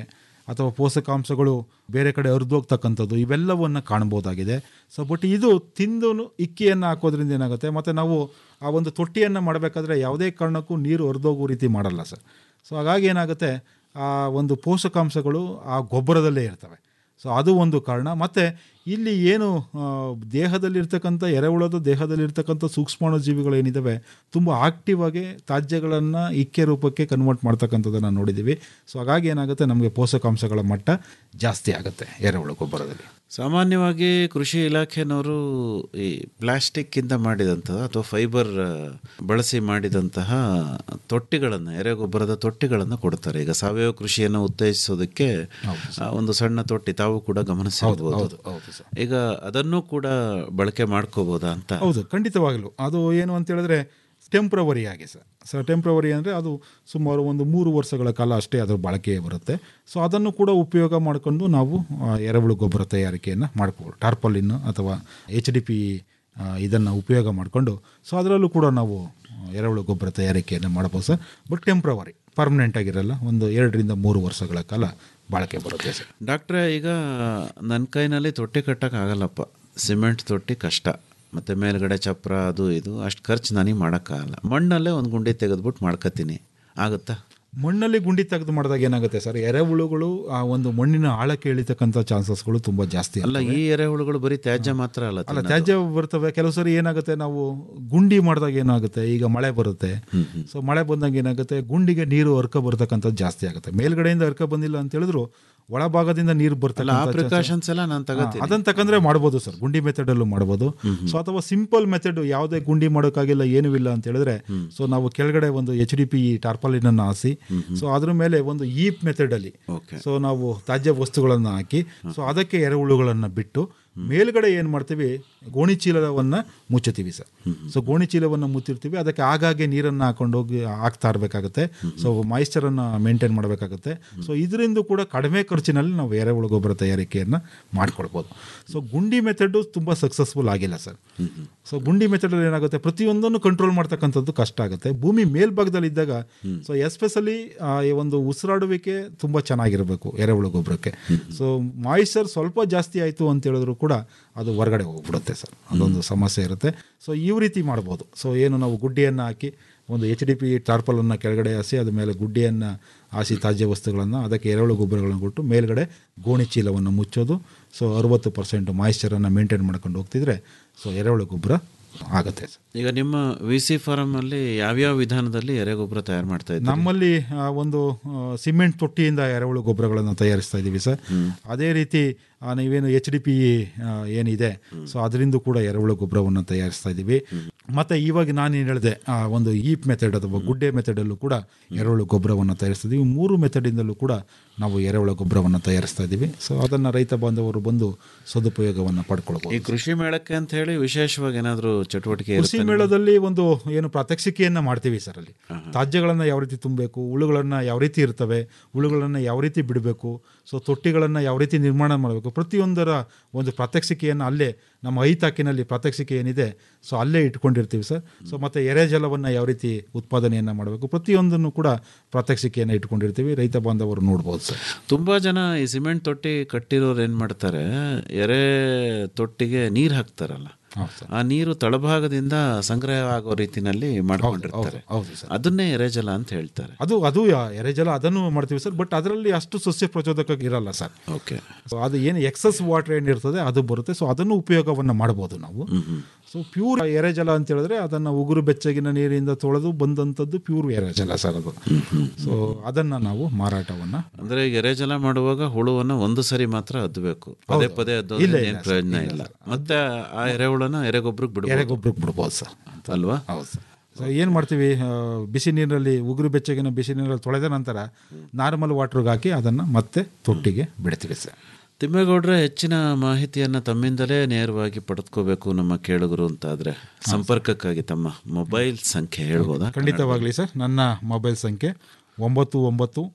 ಅಥವಾ ಪೋಷಕಾಂಶಗಳು ಬೇರೆ ಕಡೆ ಹರಿದೋಗ್ತಕ್ಕಂಥದ್ದು ಇವೆಲ್ಲವನ್ನು ಕಾಣ್ಬೋದಾಗಿದೆ ಸೊ ಬಟ್ ಇದು ತಿಂದು ಇಕ್ಕಿಯನ್ನು ಹಾಕೋದ್ರಿಂದ ಏನಾಗುತ್ತೆ ಮತ್ತು ನಾವು ಆ ಒಂದು ತೊಟ್ಟಿಯನ್ನು ಮಾಡಬೇಕಾದ್ರೆ ಯಾವುದೇ ಕಾರಣಕ್ಕೂ ನೀರು ಹರಿದೋಗೋ ರೀತಿ ಮಾಡಲ್ಲ ಸರ್ ಸೊ ಹಾಗಾಗಿ ಏನಾಗುತ್ತೆ ಆ ಒಂದು ಪೋಷಕಾಂಶಗಳು ಆ ಗೊಬ್ಬರದಲ್ಲೇ ಇರ್ತವೆ ಸೊ ಅದು ಒಂದು ಕಾರಣ ಮತ್ತು ಇಲ್ಲಿ ಏನು ಆ, ದೇಹದಲ್ಲಿರ್ತಕ್ಕಂಥ ಎರೆಹುಳದ ದೇಹದಲ್ಲಿರ್ತಕ್ಕಂಥ ಸೂಕ್ಷ್ಮಾಣು ಜೀವಿಗಳು ಏನಿದ್ದಾವೆ ತುಂಬ ಆಕ್ಟಿವ್ ಆಗಿ ತ್ಯಾಜ್ಯಗಳನ್ನು ಇಕ್ಕೆ ರೂಪಕ್ಕೆ ಕನ್ವರ್ಟ್ ಮಾಡ್ತಕ್ಕಂಥದ್ದನ್ನು ನೋಡಿದ್ದೀವಿ ಸೊ ಹಾಗಾಗಿ ಏನಾಗುತ್ತೆ ನಮಗೆ ಪೋಷಕಾಂಶಗಳ ಮಟ್ಟ ಜಾಸ್ತಿ ಆಗುತ್ತೆ ಎರೆಹುಳು ಗೊಬ್ಬರದಲ್ಲಿ ಸಾಮಾನ್ಯವಾಗಿ ಕೃಷಿ ಇಲಾಖೆನವರು ಈ ಪ್ಲಾಸ್ಟಿಕ್ಕಿಂದ ಮಾಡಿದಂತಹ ಅಥವಾ ಫೈಬರ್ ಆ, ಬಳಸಿ ಮಾಡಿದಂತಹ ತೊಟ್ಟಿಗಳನ್ನು ಎರೆಗೊಬ್ಬರದ ತೊಟ್ಟಿಗಳನ್ನು ಕೊಡ್ತಾರೆ ಈಗ ಸಾವಯವ ಕೃಷಿಯನ್ನು ಉತ್ತೇಜಿಸೋದಕ್ಕೆ ಆ, ಒಂದು ಸಣ್ಣ ತೊಟ್ಟಿ ತಾವು ಕೂಡ ಗಮನಿಸಬಹುದು ಹೌದು ಹೌದು ಸರ್ ಈಗ ಅದನ್ನು ಕೂಡ ಬಳಕೆ ಮಾಡ್ಕೋಬೋದಾ ಅಂತ ಹೌದು ಖಂಡಿತವಾಗಲೂ ಅದು ಏನು ಅಂತ ಹೇಳಿದ್ರೆ ಟೆಂಪ್ರವರಿ ಆಗಿ ಸರ್ ಸೊ ಟೆಂಪ್ರವರಿ ಅಂದರೆ ಅದು ಸುಮಾರು ಒಂದು ಮೂರು ವರ್ಷಗಳ ಕಾಲ ಅಷ್ಟೇ ಅದರ ಬಳಕೆ ಬರುತ್ತೆ ಸೊ ಅದನ್ನು ಕೂಡ ಉಪಯೋಗ ಮಾಡಿಕೊಂಡು ನಾವು ಆ, ಎರೆಹುಳು ಗೊಬ್ಬರ ತಯಾರಿಕೆಯನ್ನು ಮಾಡ್ಕೋಬೋದು ಟಾರ್ಪಲಿನ್ ಅಥವಾ ಎಚ್ ಡಿ ಪಿ ಇದನ್ನು ಉಪಯೋಗ ಮಾಡಿಕೊಂಡು ಸೊ ಅದರಲ್ಲೂ ಕೂಡ ನಾವು ಆ, ಎರೆಹುಳು ಗೊಬ್ಬರ ತಯಾರಿಕೆಯನ್ನು ಮಾಡ್ಬೋದು ಸರ್ ಬಟ್ ಟೆಂಪ್ರವರಿ ಪರ್ಮನೆಂಟ್ ಆಗಿರಲ್ಲ ಒಂದು ಎರಡರಿಂದ ಮೂರು ವರ್ಷಗಳ ಕಾಲ ಬಾಳಿಕೆ ಬರುತ್ತೆ ಸರ್ ಡಾಕ್ಟ್ರೆ ಈಗ ನನ್ನ ಕೈನಲ್ಲಿ ತೊಟ್ಟಿ ಕಟ್ಟೋಕ್ಕಾಗಲ್ಲಪ್ಪ ಸಿಮೆಂಟ್ ತೊಟ್ಟಿ ಕಷ್ಟ ಮತ್ತು ಮೇಲ್ಗಡೆ ಚಪ್ರ ಅದು ಇದು ಅಷ್ಟು ಖರ್ಚು ನನಗೆ ಮಾಡೋಕ್ಕಾಗಲ್ಲ ಮಣ್ಣಲ್ಲೇ ಒಂದು ಗುಂಡಿ ತೆಗೆದ್ಬಿಟ್ಟು ಮಾಡ್ಕೊತೀನಿ ಆಗುತ್ತಾ ಮಣ್ಣಲ್ಲಿ ಗುಂಡಿ ತೆಗೆದು ಮಾಡಿದಾಗ ಏನಾಗುತ್ತೆ ಸರ್ ಎರೆಹುಳುಗಳು ಆ ಒಂದು ಮಣ್ಣಿನ ಆಳಕ್ಕೆ ಇಳಿತಕ್ಕಂಥ ಚಾನ್ಸಸ್ಗಳು ತುಂಬ ಜಾಸ್ತಿ ಅಲ್ಲ ಈ ಎರೆಹುಳುಗಳು ಬರೀ ತ್ಯಾಜ್ಯ ಮಾತ್ರ ಅಲ್ಲ ಅಲ್ಲ ತಿನ್ನೋದು. ತ್ಯಾಜ್ಯ ಬರ್ತವೆ ಕೆಲವು ಸರಿ ಏನಾಗುತ್ತೆ ನಾವು ಗುಂಡಿ ಮಾಡಿದಾಗ ಏನಾಗುತ್ತೆ ಈಗ ಮಳೆ ಬರುತ್ತೆ ಸೊ ಮಳೆ ಬಂದಾಗ ಏನಾಗುತ್ತೆ ಗುಂಡಿಗೆ ನೀರು ಹರ್ಕ ಬರ್ತಕ್ಕಂಥದ್ದು ಜಾಸ್ತಿ ಆಗುತ್ತೆ ಮೇಲ್ಗಡೆಯಿಂದ ಹರ್ಕ ಬಂದಿಲ್ಲ ಅಂತ ಹೇಳಿದ್ರು ಒಳಭಾಗದಿಂದ ನೀರು ಅಲ್ಲ ಆ ಬರ್ತಕ್ಕಂಥ ಪ್ರಿಕಾಷನ್ಸ್ ಎಲ್ಲ ನಾನು ತಗೋತೀನಿ ಅದನ್ನ ತಕಂದ್ರೆ ಮಾಡ್ಬೋದು ಸರ್ ಗುಂಡಿ ಮೆಥಡ್ ಅಲ್ಲೂ ಮಾಡ್ಬೋದು ಸೊ ಅಥವಾ ಸಿಂಪಲ್ ಮೆಥಡ್ ಯಾವುದೇ ಗುಂಡಿ ಮಾಡೋಕ್ಕಾಗಿಲ್ಲ ಏನೂ ಇಲ್ಲ ಅಂತ ಹೇಳಿದ್ರೆ ಸೊ ನಾವು ಕೆಳಗಡೆ ಒಂದು ಎಚ್ ಡಿ ಪಿ ಟಾರ್ಪಾಲಿನ್ ಅನ್ನು ಹಾಸಿ ಸೊ ಅದ್ರ ಮೇಲೆ ಒಂದು ಈಪ್ ಮೆಥಡ್ ಅಲ್ಲಿ ಓಕೆ ಸೊ ನಾವು ತ್ಯಾಜ್ಯ ವಸ್ತುಗಳನ್ನು ಹಾಕಿ ಸೊ ಅದಕ್ಕೆ ಎರೆಹುಳುಗಳನ್ನು ಬಿಟ್ಟು ಮೇಲ್ಗಡೆ ಏನು ಮಾಡ್ತೀವಿ ಗೋಣಿ ಚೀಲವನ್ನು ಮುಚ್ಚುತ್ತೀವಿ ಸರ್ ಸೊ ಗೋಣಿ ಚೀಲವನ್ನು ಮುಚ್ಚಿರ್ತೀವಿ ಅದಕ್ಕೆ ಆಗಾಗ್ಗೆ ನೀರನ್ನು ಹಾಕೊಂಡು ಹೋಗಿ ಹಾಕ್ತಾ ಇರಬೇಕಾಗುತ್ತೆ ಸೊ ಮಾಯಿಶ್ಚರನ್ನು ಮೇಂಟೈನ್ ಮಾಡಬೇಕಾಗುತ್ತೆ ಸೊ ಇದರಿಂದ ಕೂಡ ಕಡಿಮೆ ಖರ್ಚಿನಲ್ಲಿ ನಾವು ಎರೆಹುಳು ಗೊಬ್ಬರ ತಯಾರಿಕೆಯನ್ನು ಮಾಡ್ಕೊಳ್ಬೋದು ಸೊ ಗುಂಡಿ ಮೆಥಡು ತುಂಬ ಸಕ್ಸಸ್ಫುಲ್ ಆಗಿಲ್ಲ ಸರ್ ಸೊ ಗುಂಡಿ ಮೆಥಡಲ್ಲಿ ಏನಾಗುತ್ತೆ ಪ್ರತಿಯೊಂದನ್ನು ಕಂಟ್ರೋಲ್ ಮಾಡ್ತಕ್ಕಂಥದ್ದು ಕಷ್ಟ ಆಗುತ್ತೆ ಭೂಮಿ ಮೇಲ್ಭಾಗದಲ್ಲಿ ಇದ್ದಾಗ ಸೊ ಎಸ್ಪೆಷಲಿ ಈ ಒಂದು ಉಸಿರಾಡುವಿಕೆ ತುಂಬ ಚೆನ್ನಾಗಿರಬೇಕು ಎರೆಹುಳು ಗೊಬ್ಬರಕ್ಕೆ ಸೊ ಮಾಯಿಶ್ಚರ್ ಸ್ವಲ್ಪ ಜಾಸ್ತಿ ಆಯಿತು ಅಂತ ಹೇಳಿದ್ರು ಕೂಡ ಅದು ಹೊರಗಡೆ ಹೋಗ್ಬಿಡುತ್ತೆ ಸರ್ ಅದೊಂದು ಸಮಸ್ಯೆ ಇರುತ್ತೆ ಸೊ ಈ ರೀತಿ ಮಾಡ್ಬೋದು ಸೊ ಏನು ನಾವು ಗುಡ್ಡಿಯನ್ನು ಹಾಕಿ ಒಂದು ಎಚ್ ಡಿ ಪಿ ಟಾರ್ಪಲನ್ನು ಕೆಳಗಡೆ ಹಾಸಿ ಅದ ಮೇಲೆ ಗುಡ್ಡಿಯನ್ನು ಹಾಸಿ ತ್ಯಾಜ್ಯ ವಸ್ತುಗಳನ್ನು ಅದಕ್ಕೆ ಎರೆಹುಳು ಗೊಬ್ಬರಗಳನ್ನು ಕೊಟ್ಟು ಮೇಲ್ಗಡೆ ಗೋಣಿ ಚೀಲವನ್ನು ಮುಚ್ಚೋದು ಸೊ ಅರುವತ್ತು ಪರ್ಸೆಂಟ್ ಮಾಯಿಶ್ಚರನ್ನು ಮೇಂಟೈನ್ ಮಾಡ್ಕೊಂಡು ಹೋಗ್ತಿದ್ರೆ ಸೊ ಎರೆಹುಳು ಗೊಬ್ಬರ ಆಗುತ್ತೆ ಸರ್ ಈಗ ನಿಮ್ಮ ವಿ ಸಿ ಫಾರಮ್ ಅಲ್ಲಿ ಯಾವ್ಯಾವ ವಿಧಾನದಲ್ಲಿ ಎರೆಗೊಬ್ಬರ ತಯಾರು ಮಾಡ್ತಾ ಇದ್ದೀರಿ ನಮ್ಮಲ್ಲಿ ಆ, ಒಂದು ಆ, ಸಿಮೆಂಟ್ ತೊಟ್ಟಿಯಿಂದ ಎರೆಹುಳು ಗೊಬ್ಬರಗಳನ್ನು ತಯಾರಿಸ್ತಾ ಇದ್ದೀವಿ ಸರ್ ಅದೇ ರೀತಿ ಆ, ನೀವೇನು ಎಚ್ ಡಿ ಪಿ ಏನಿದೆ ಸೊ ಅದರಿಂದ ಕೂಡ ಎರೆಹುಳು ಗೊಬ್ಬರವನ್ನು ತಯಾರಿಸ್ತಾ ಇದ್ದೀವಿ ಮತ್ತೆ ಇವಾಗ ನಾನು ಏನು ಹೇಳಿದೆ ಆ, ಒಂದು ಈಪ್ ಮೆಥಡ್ ಅಥವಾ ಗುಡ್ಡೆ ಮೆಥಡಲ್ಲೂ ಕೂಡ ಎರೆಹುಳು ಗೊಬ್ಬರವನ್ನು ತಯಾರಿಸ್ತಾ ಇದ್ದೀವಿ ಮೂರು ಮೆಥಡಿಂದಲೂ ಕೂಡ ನಾವು ಎರೆಹುಳು ಗೊಬ್ಬರವನ್ನು ತಯಾರಿಸ್ತಾ ಇದ್ದೀವಿ ಸೊ ಅದನ್ನು ರೈತ ಬಾಂಧವರು ಬಂದು ಸದುಪಯೋಗವನ್ನು ಪಡ್ಕೊಳ್ಬೋದು ಈ ಕೃಷಿ ಮೇಳಕ್ಕೆ ಅಂತ ಹೇಳಿ ವಿಶೇಷವಾಗಿ ಏನಾದರೂ ಚಟುವಟಿಕೆ ಕೃಷಿ ಇರುತ್ತೆ ಮೇಳದಲ್ಲಿ ಒಂದು ಏನು ಪ್ರಾತ್ಯಕ್ಷಿಕೆಯನ್ನ ಮಾಡ್ತೀವಿ ಸರ್ ಅಲ್ಲಿ ತ್ಯಾಜ್ಯಗಳನ್ನ ಯಾವ ರೀತಿ ತುಂಬಬೇಕು ಹುಳುಗಳನ್ನ ಯಾವ ರೀತಿ ಇರ್ತವೆ ಹುಳುಗಳನ್ನ ಯಾವ ರೀತಿ ಬಿಡಬೇಕು ಸೊ ತೊಟ್ಟಿಗಳನ್ನ ಯಾವ ರೀತಿ ನಿರ್ಮಾಣ ಮಾಡಬೇಕು ಪ್ರತಿಯೊಂದರ ಒಂದು ಪ್ರಾತ್ಯಕ್ಷಿಕೆಯನ್ನು ಅಲ್ಲೇ ನಮ್ಮ ಐ ತಾಕಿನಲ್ಲಿ ಪ್ರಾತ್ಯಕ್ಷಿಕೆ ಏನಿದೆ ಸೊ ಅಲ್ಲೇ ಇಟ್ಕೊಂಡಿರ್ತೀವಿ ಸರ್ ಸೊ ಮತ್ತೆ ಎರೆಜಲವನ್ನು ಯಾವ ರೀತಿ ಉತ್ಪಾದನೆಯನ್ನು ಮಾಡಬೇಕು ಪ್ರತಿಯೊಂದನ್ನು ಕೂಡ ಪ್ರಾತ್ಯಕ್ಷಿಕೆಯನ್ನು ಇಟ್ಕೊಂಡಿರ್ತೀವಿ ರೈತ ಬಾಂಧವರು ನೋಡ್ಬೋದು ಸರ್ ತುಂಬಾ ಜನ ಈ ಸಿಮೆಂಟ್ ತೊಟ್ಟಿ ಕಟ್ಟಿರೋರು ಏನ್ ಮಾಡ್ತಾರೆ ಎರೆ ತೊಟ್ಟಿಗೆ ನೀರ್ ಹಾಕ್ತಾರಲ್ಲ ಆ ನೀರು ತಳಭಾಗದಿಂದ ಸಂಗ್ರಹ ಆಗೋ ರೀತಿನಲ್ಲಿ ಮಾಡ್ಕೊಂಡಿರ್ತಾರೆ ಹೌದು ಸರ್ ಅದನ್ನೇ ಎರೆಜಲ ಅಂತ ಹೇಳ್ತಾರೆ ಅದು ಅದು ಯಾ- ಎರೆಜಲ ಅದನ್ನು ಮಾಡ್ತೀವಿ ಸರ್ ಬಟ್ ಅದರಲ್ಲಿ ಅಷ್ಟು ಸಸ್ಯ ಪ್ರಚೋದಕ ಇರಲ್ಲ ಸರ್ ಓಕೆ ಸೊ ಅದು ಏನು ಎಕ್ಸಸ್ ವಾಟರ್ ಏನಿರ್ತದೆ ಅದು ಬರುತ್ತೆ ಸೊ ಅದನ್ನು ಉಪಯೋಗವನ್ನು ಮಾಡ್ಬೋದು ನಾವು ಸೊ ಪ್ಯೂರ್ ಎರೆಜಲ ಅಂತ ಹೇಳಿದ್ರೆ ಅದನ್ನು ಉಗುರು ಬೆಚ್ಚಗಿನ ನೀರಿಂದ ತೊಳೆದು ಬಂದಂಥದ್ದು ಪ್ಯೂರ್ ಎರೆಜಲ ಸರ್ ಅದು ಸೊ ಅದನ್ನು ನಾವು ಮಾರಾಟವನ್ನು ಅಂದ್ರೆ ಈಗ ಎರೆಜಲ ಮಾಡುವಾಗ ಹುಳುವನ್ನ ಒಂದು ಸರಿ ಮಾತ್ರ ಅದ್ದಬೇಕು ಪದೇ ಪದೇ ಅದ್ದೋದ್ರಿಂದ ಏನ್ ಪ್ರಯೋಜನ ಇಲ್ಲ ಮತ್ತೆ ಆ ಎರೆಹುಳನ ಎರೆಗೊಬ್ಬರಿಗೆ ಬಿಡಬಹುದು ಎರೆಗೊಬ್ಬರಿಗೆ ಬಿಡ್ಬೋದು ಸರ್ ಅಲ್ವಾ ಹೌದು ಸರ್ ಸೊ ಏನು ಮಾಡ್ತೀವಿ ಆ, ಬಿಸಿ ನೀರಿನಲ್ಲಿ ಉಗುರು ಬೆಚ್ಚಗಿನ ಬಿಸಿ ನೀರಲ್ಲಿ ತೊಳೆದ ನಂತರ ನಾರ್ಮಲ್ ವಾಟ್ರಿಗೆ ಹಾಕಿ ಅದನ್ನು ಮತ್ತೆ ತೊಟ್ಟಿಗೆ ಬಿಡ್ತೀವಿ ಸರ್ ತಿಮ್ಮೇಗೌಡ್ರೆ ಹೆಚ್ಚಿನ ಮಾಹಿತಿಯನ್ನ ತಮ್ಮಿಂದಲೇ ನೇರವಾಗಿ ಪಡೆದುಕೋಬೇಕು ನಮ್ಮ ಕೇಳುಗರು ಅಂತಾದ್ರೆ ಸಂಪರ್ಕಕ್ಕಾಗಿ ತಮ್ಮ ಮೊಬೈಲ್ ಸಂಖ್ಯೆ ಹೇಳ್ಬೋದಾ ಖಂಡಿತವಾಗಲಿ ಸರ್ ನನ್ನ ಮೊಬೈಲ್ ಸಂಖ್ಯೆ ಒಂಬತ್ತು ಒಂಬತ್ತು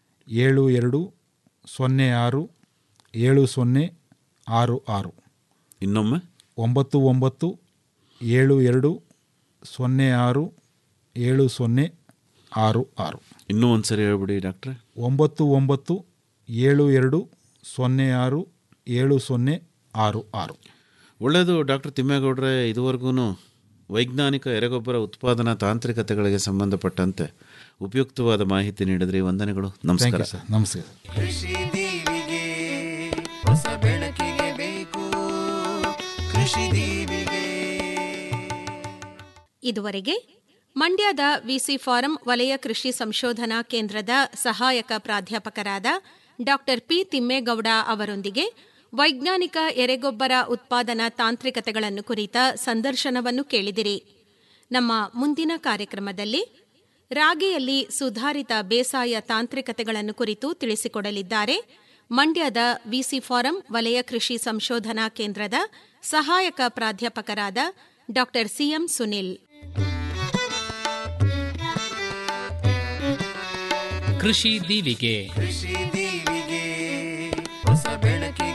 ಏಳು ಎರಡು ಸೊನ್ನೆ ಆರು ಏಳು ಸೊನ್ನೆ ಆರು ಆರು ಇನ್ನೊಮ್ಮೆ ಒಂಬತ್ತು ಒಂಬತ್ತು ಏಳು ಎರಡು ಸೊನ್ನೆ ಆರು ಏಳು ಸೊನ್ನೆ ಆರು ಆರು ಇನ್ನೂ ಒಂದ್ಸರಿ ಹೇಳ್ಬಿಡಿ ಡಾಕ್ಟ್ರೆ ಒಂಬತ್ತು ಒಂಬತ್ತು ಏಳು ಎರಡು ಸೊನ್ನೆ ಆರು ಏಳು ಸೊನ್ನೆ ಆರು ಆರು ಒಳ್ಳೆಯದು ಡಾಕ್ಟರ್ ತಿಮ್ಮೇಗೌಡ್ರೆ ಇದುವರೆಗೂ ವೈಜ್ಞಾನಿಕ ಎರೆಗೊಬ್ಬರ ಉತ್ಪಾದನಾ ತಾಂತ್ರಿಕತೆಗಳಿಗೆ ಸಂಬಂಧಪಟ್ಟಂತೆ ಉಪಯುಕ್ತವಾದ ಮಾಹಿತಿ ನೀಡಿದ್ರಿ ವಂದನೆಗಳು ಥ್ಯಾಂಕ್ ನಮಸ್ಕಾರ ಯು ಸರ್ ನಮಸ್ಕಾರ ಕೃಷಿ ದೀವಿಗೆ ಹೊಸ ಬೆಳಕಿಗೆ ಬೇಕು ಕೃಷಿ ದೀವಿಗೆ ಇದುವರೆಗೆ ಮಂಡ್ಯದ ವಿಸಿ ಫಾರಂ ವಲಯ ಕೃಷಿ ಸಂಶೋಧನಾ ಕೇಂದ್ರದ ಸಹಾಯಕ ಪ್ರಾಧ್ಯಾಪಕರಾದ ಡಾಕ್ಟರ್ ಪಿ ತಿಮ್ಮೇಗೌಡ ಅವರೊಂದಿಗೆ ವೈಜ್ಞಾನಿಕ ಎರೆಗೊಬ್ಬರ ಉತ್ಪಾದನಾ ತಾಂತ್ರಿಕತೆಗಳನ್ನು ಕುರಿತ ಸಂದರ್ಶನವನ್ನು ಕೇಳಿದಿರಿ ನಮ್ಮ ಮುಂದಿನ ಕಾರ್ಯಕ್ರಮದಲ್ಲಿ ರಾಗಿಯಲ್ಲಿ ಸುಧಾರಿತ ಬೇಸಾಯ ತಾಂತ್ರಿಕತೆಗಳನ್ನು ಕುರಿತು ತಿಳಿಸಿಕೊಡಲಿದ್ದಾರೆ ಮಂಡ್ಯದ ವಿಸಿ ಫಾರಂ ವಲಯ ಕೃಷಿ ಸಂಶೋಧನಾ ಕೇಂದ್ರದ ಸಹಾಯಕ ಪ್ರಾಧ್ಯಾಪಕರಾದ ಡಾಕ್ಟರ್ ಸಿಎಂ ಸುನಿಲ್ ಕೃಷಿ ದೀವಿಗೆ ಕೃಷಿ ದೀವಿಗೆ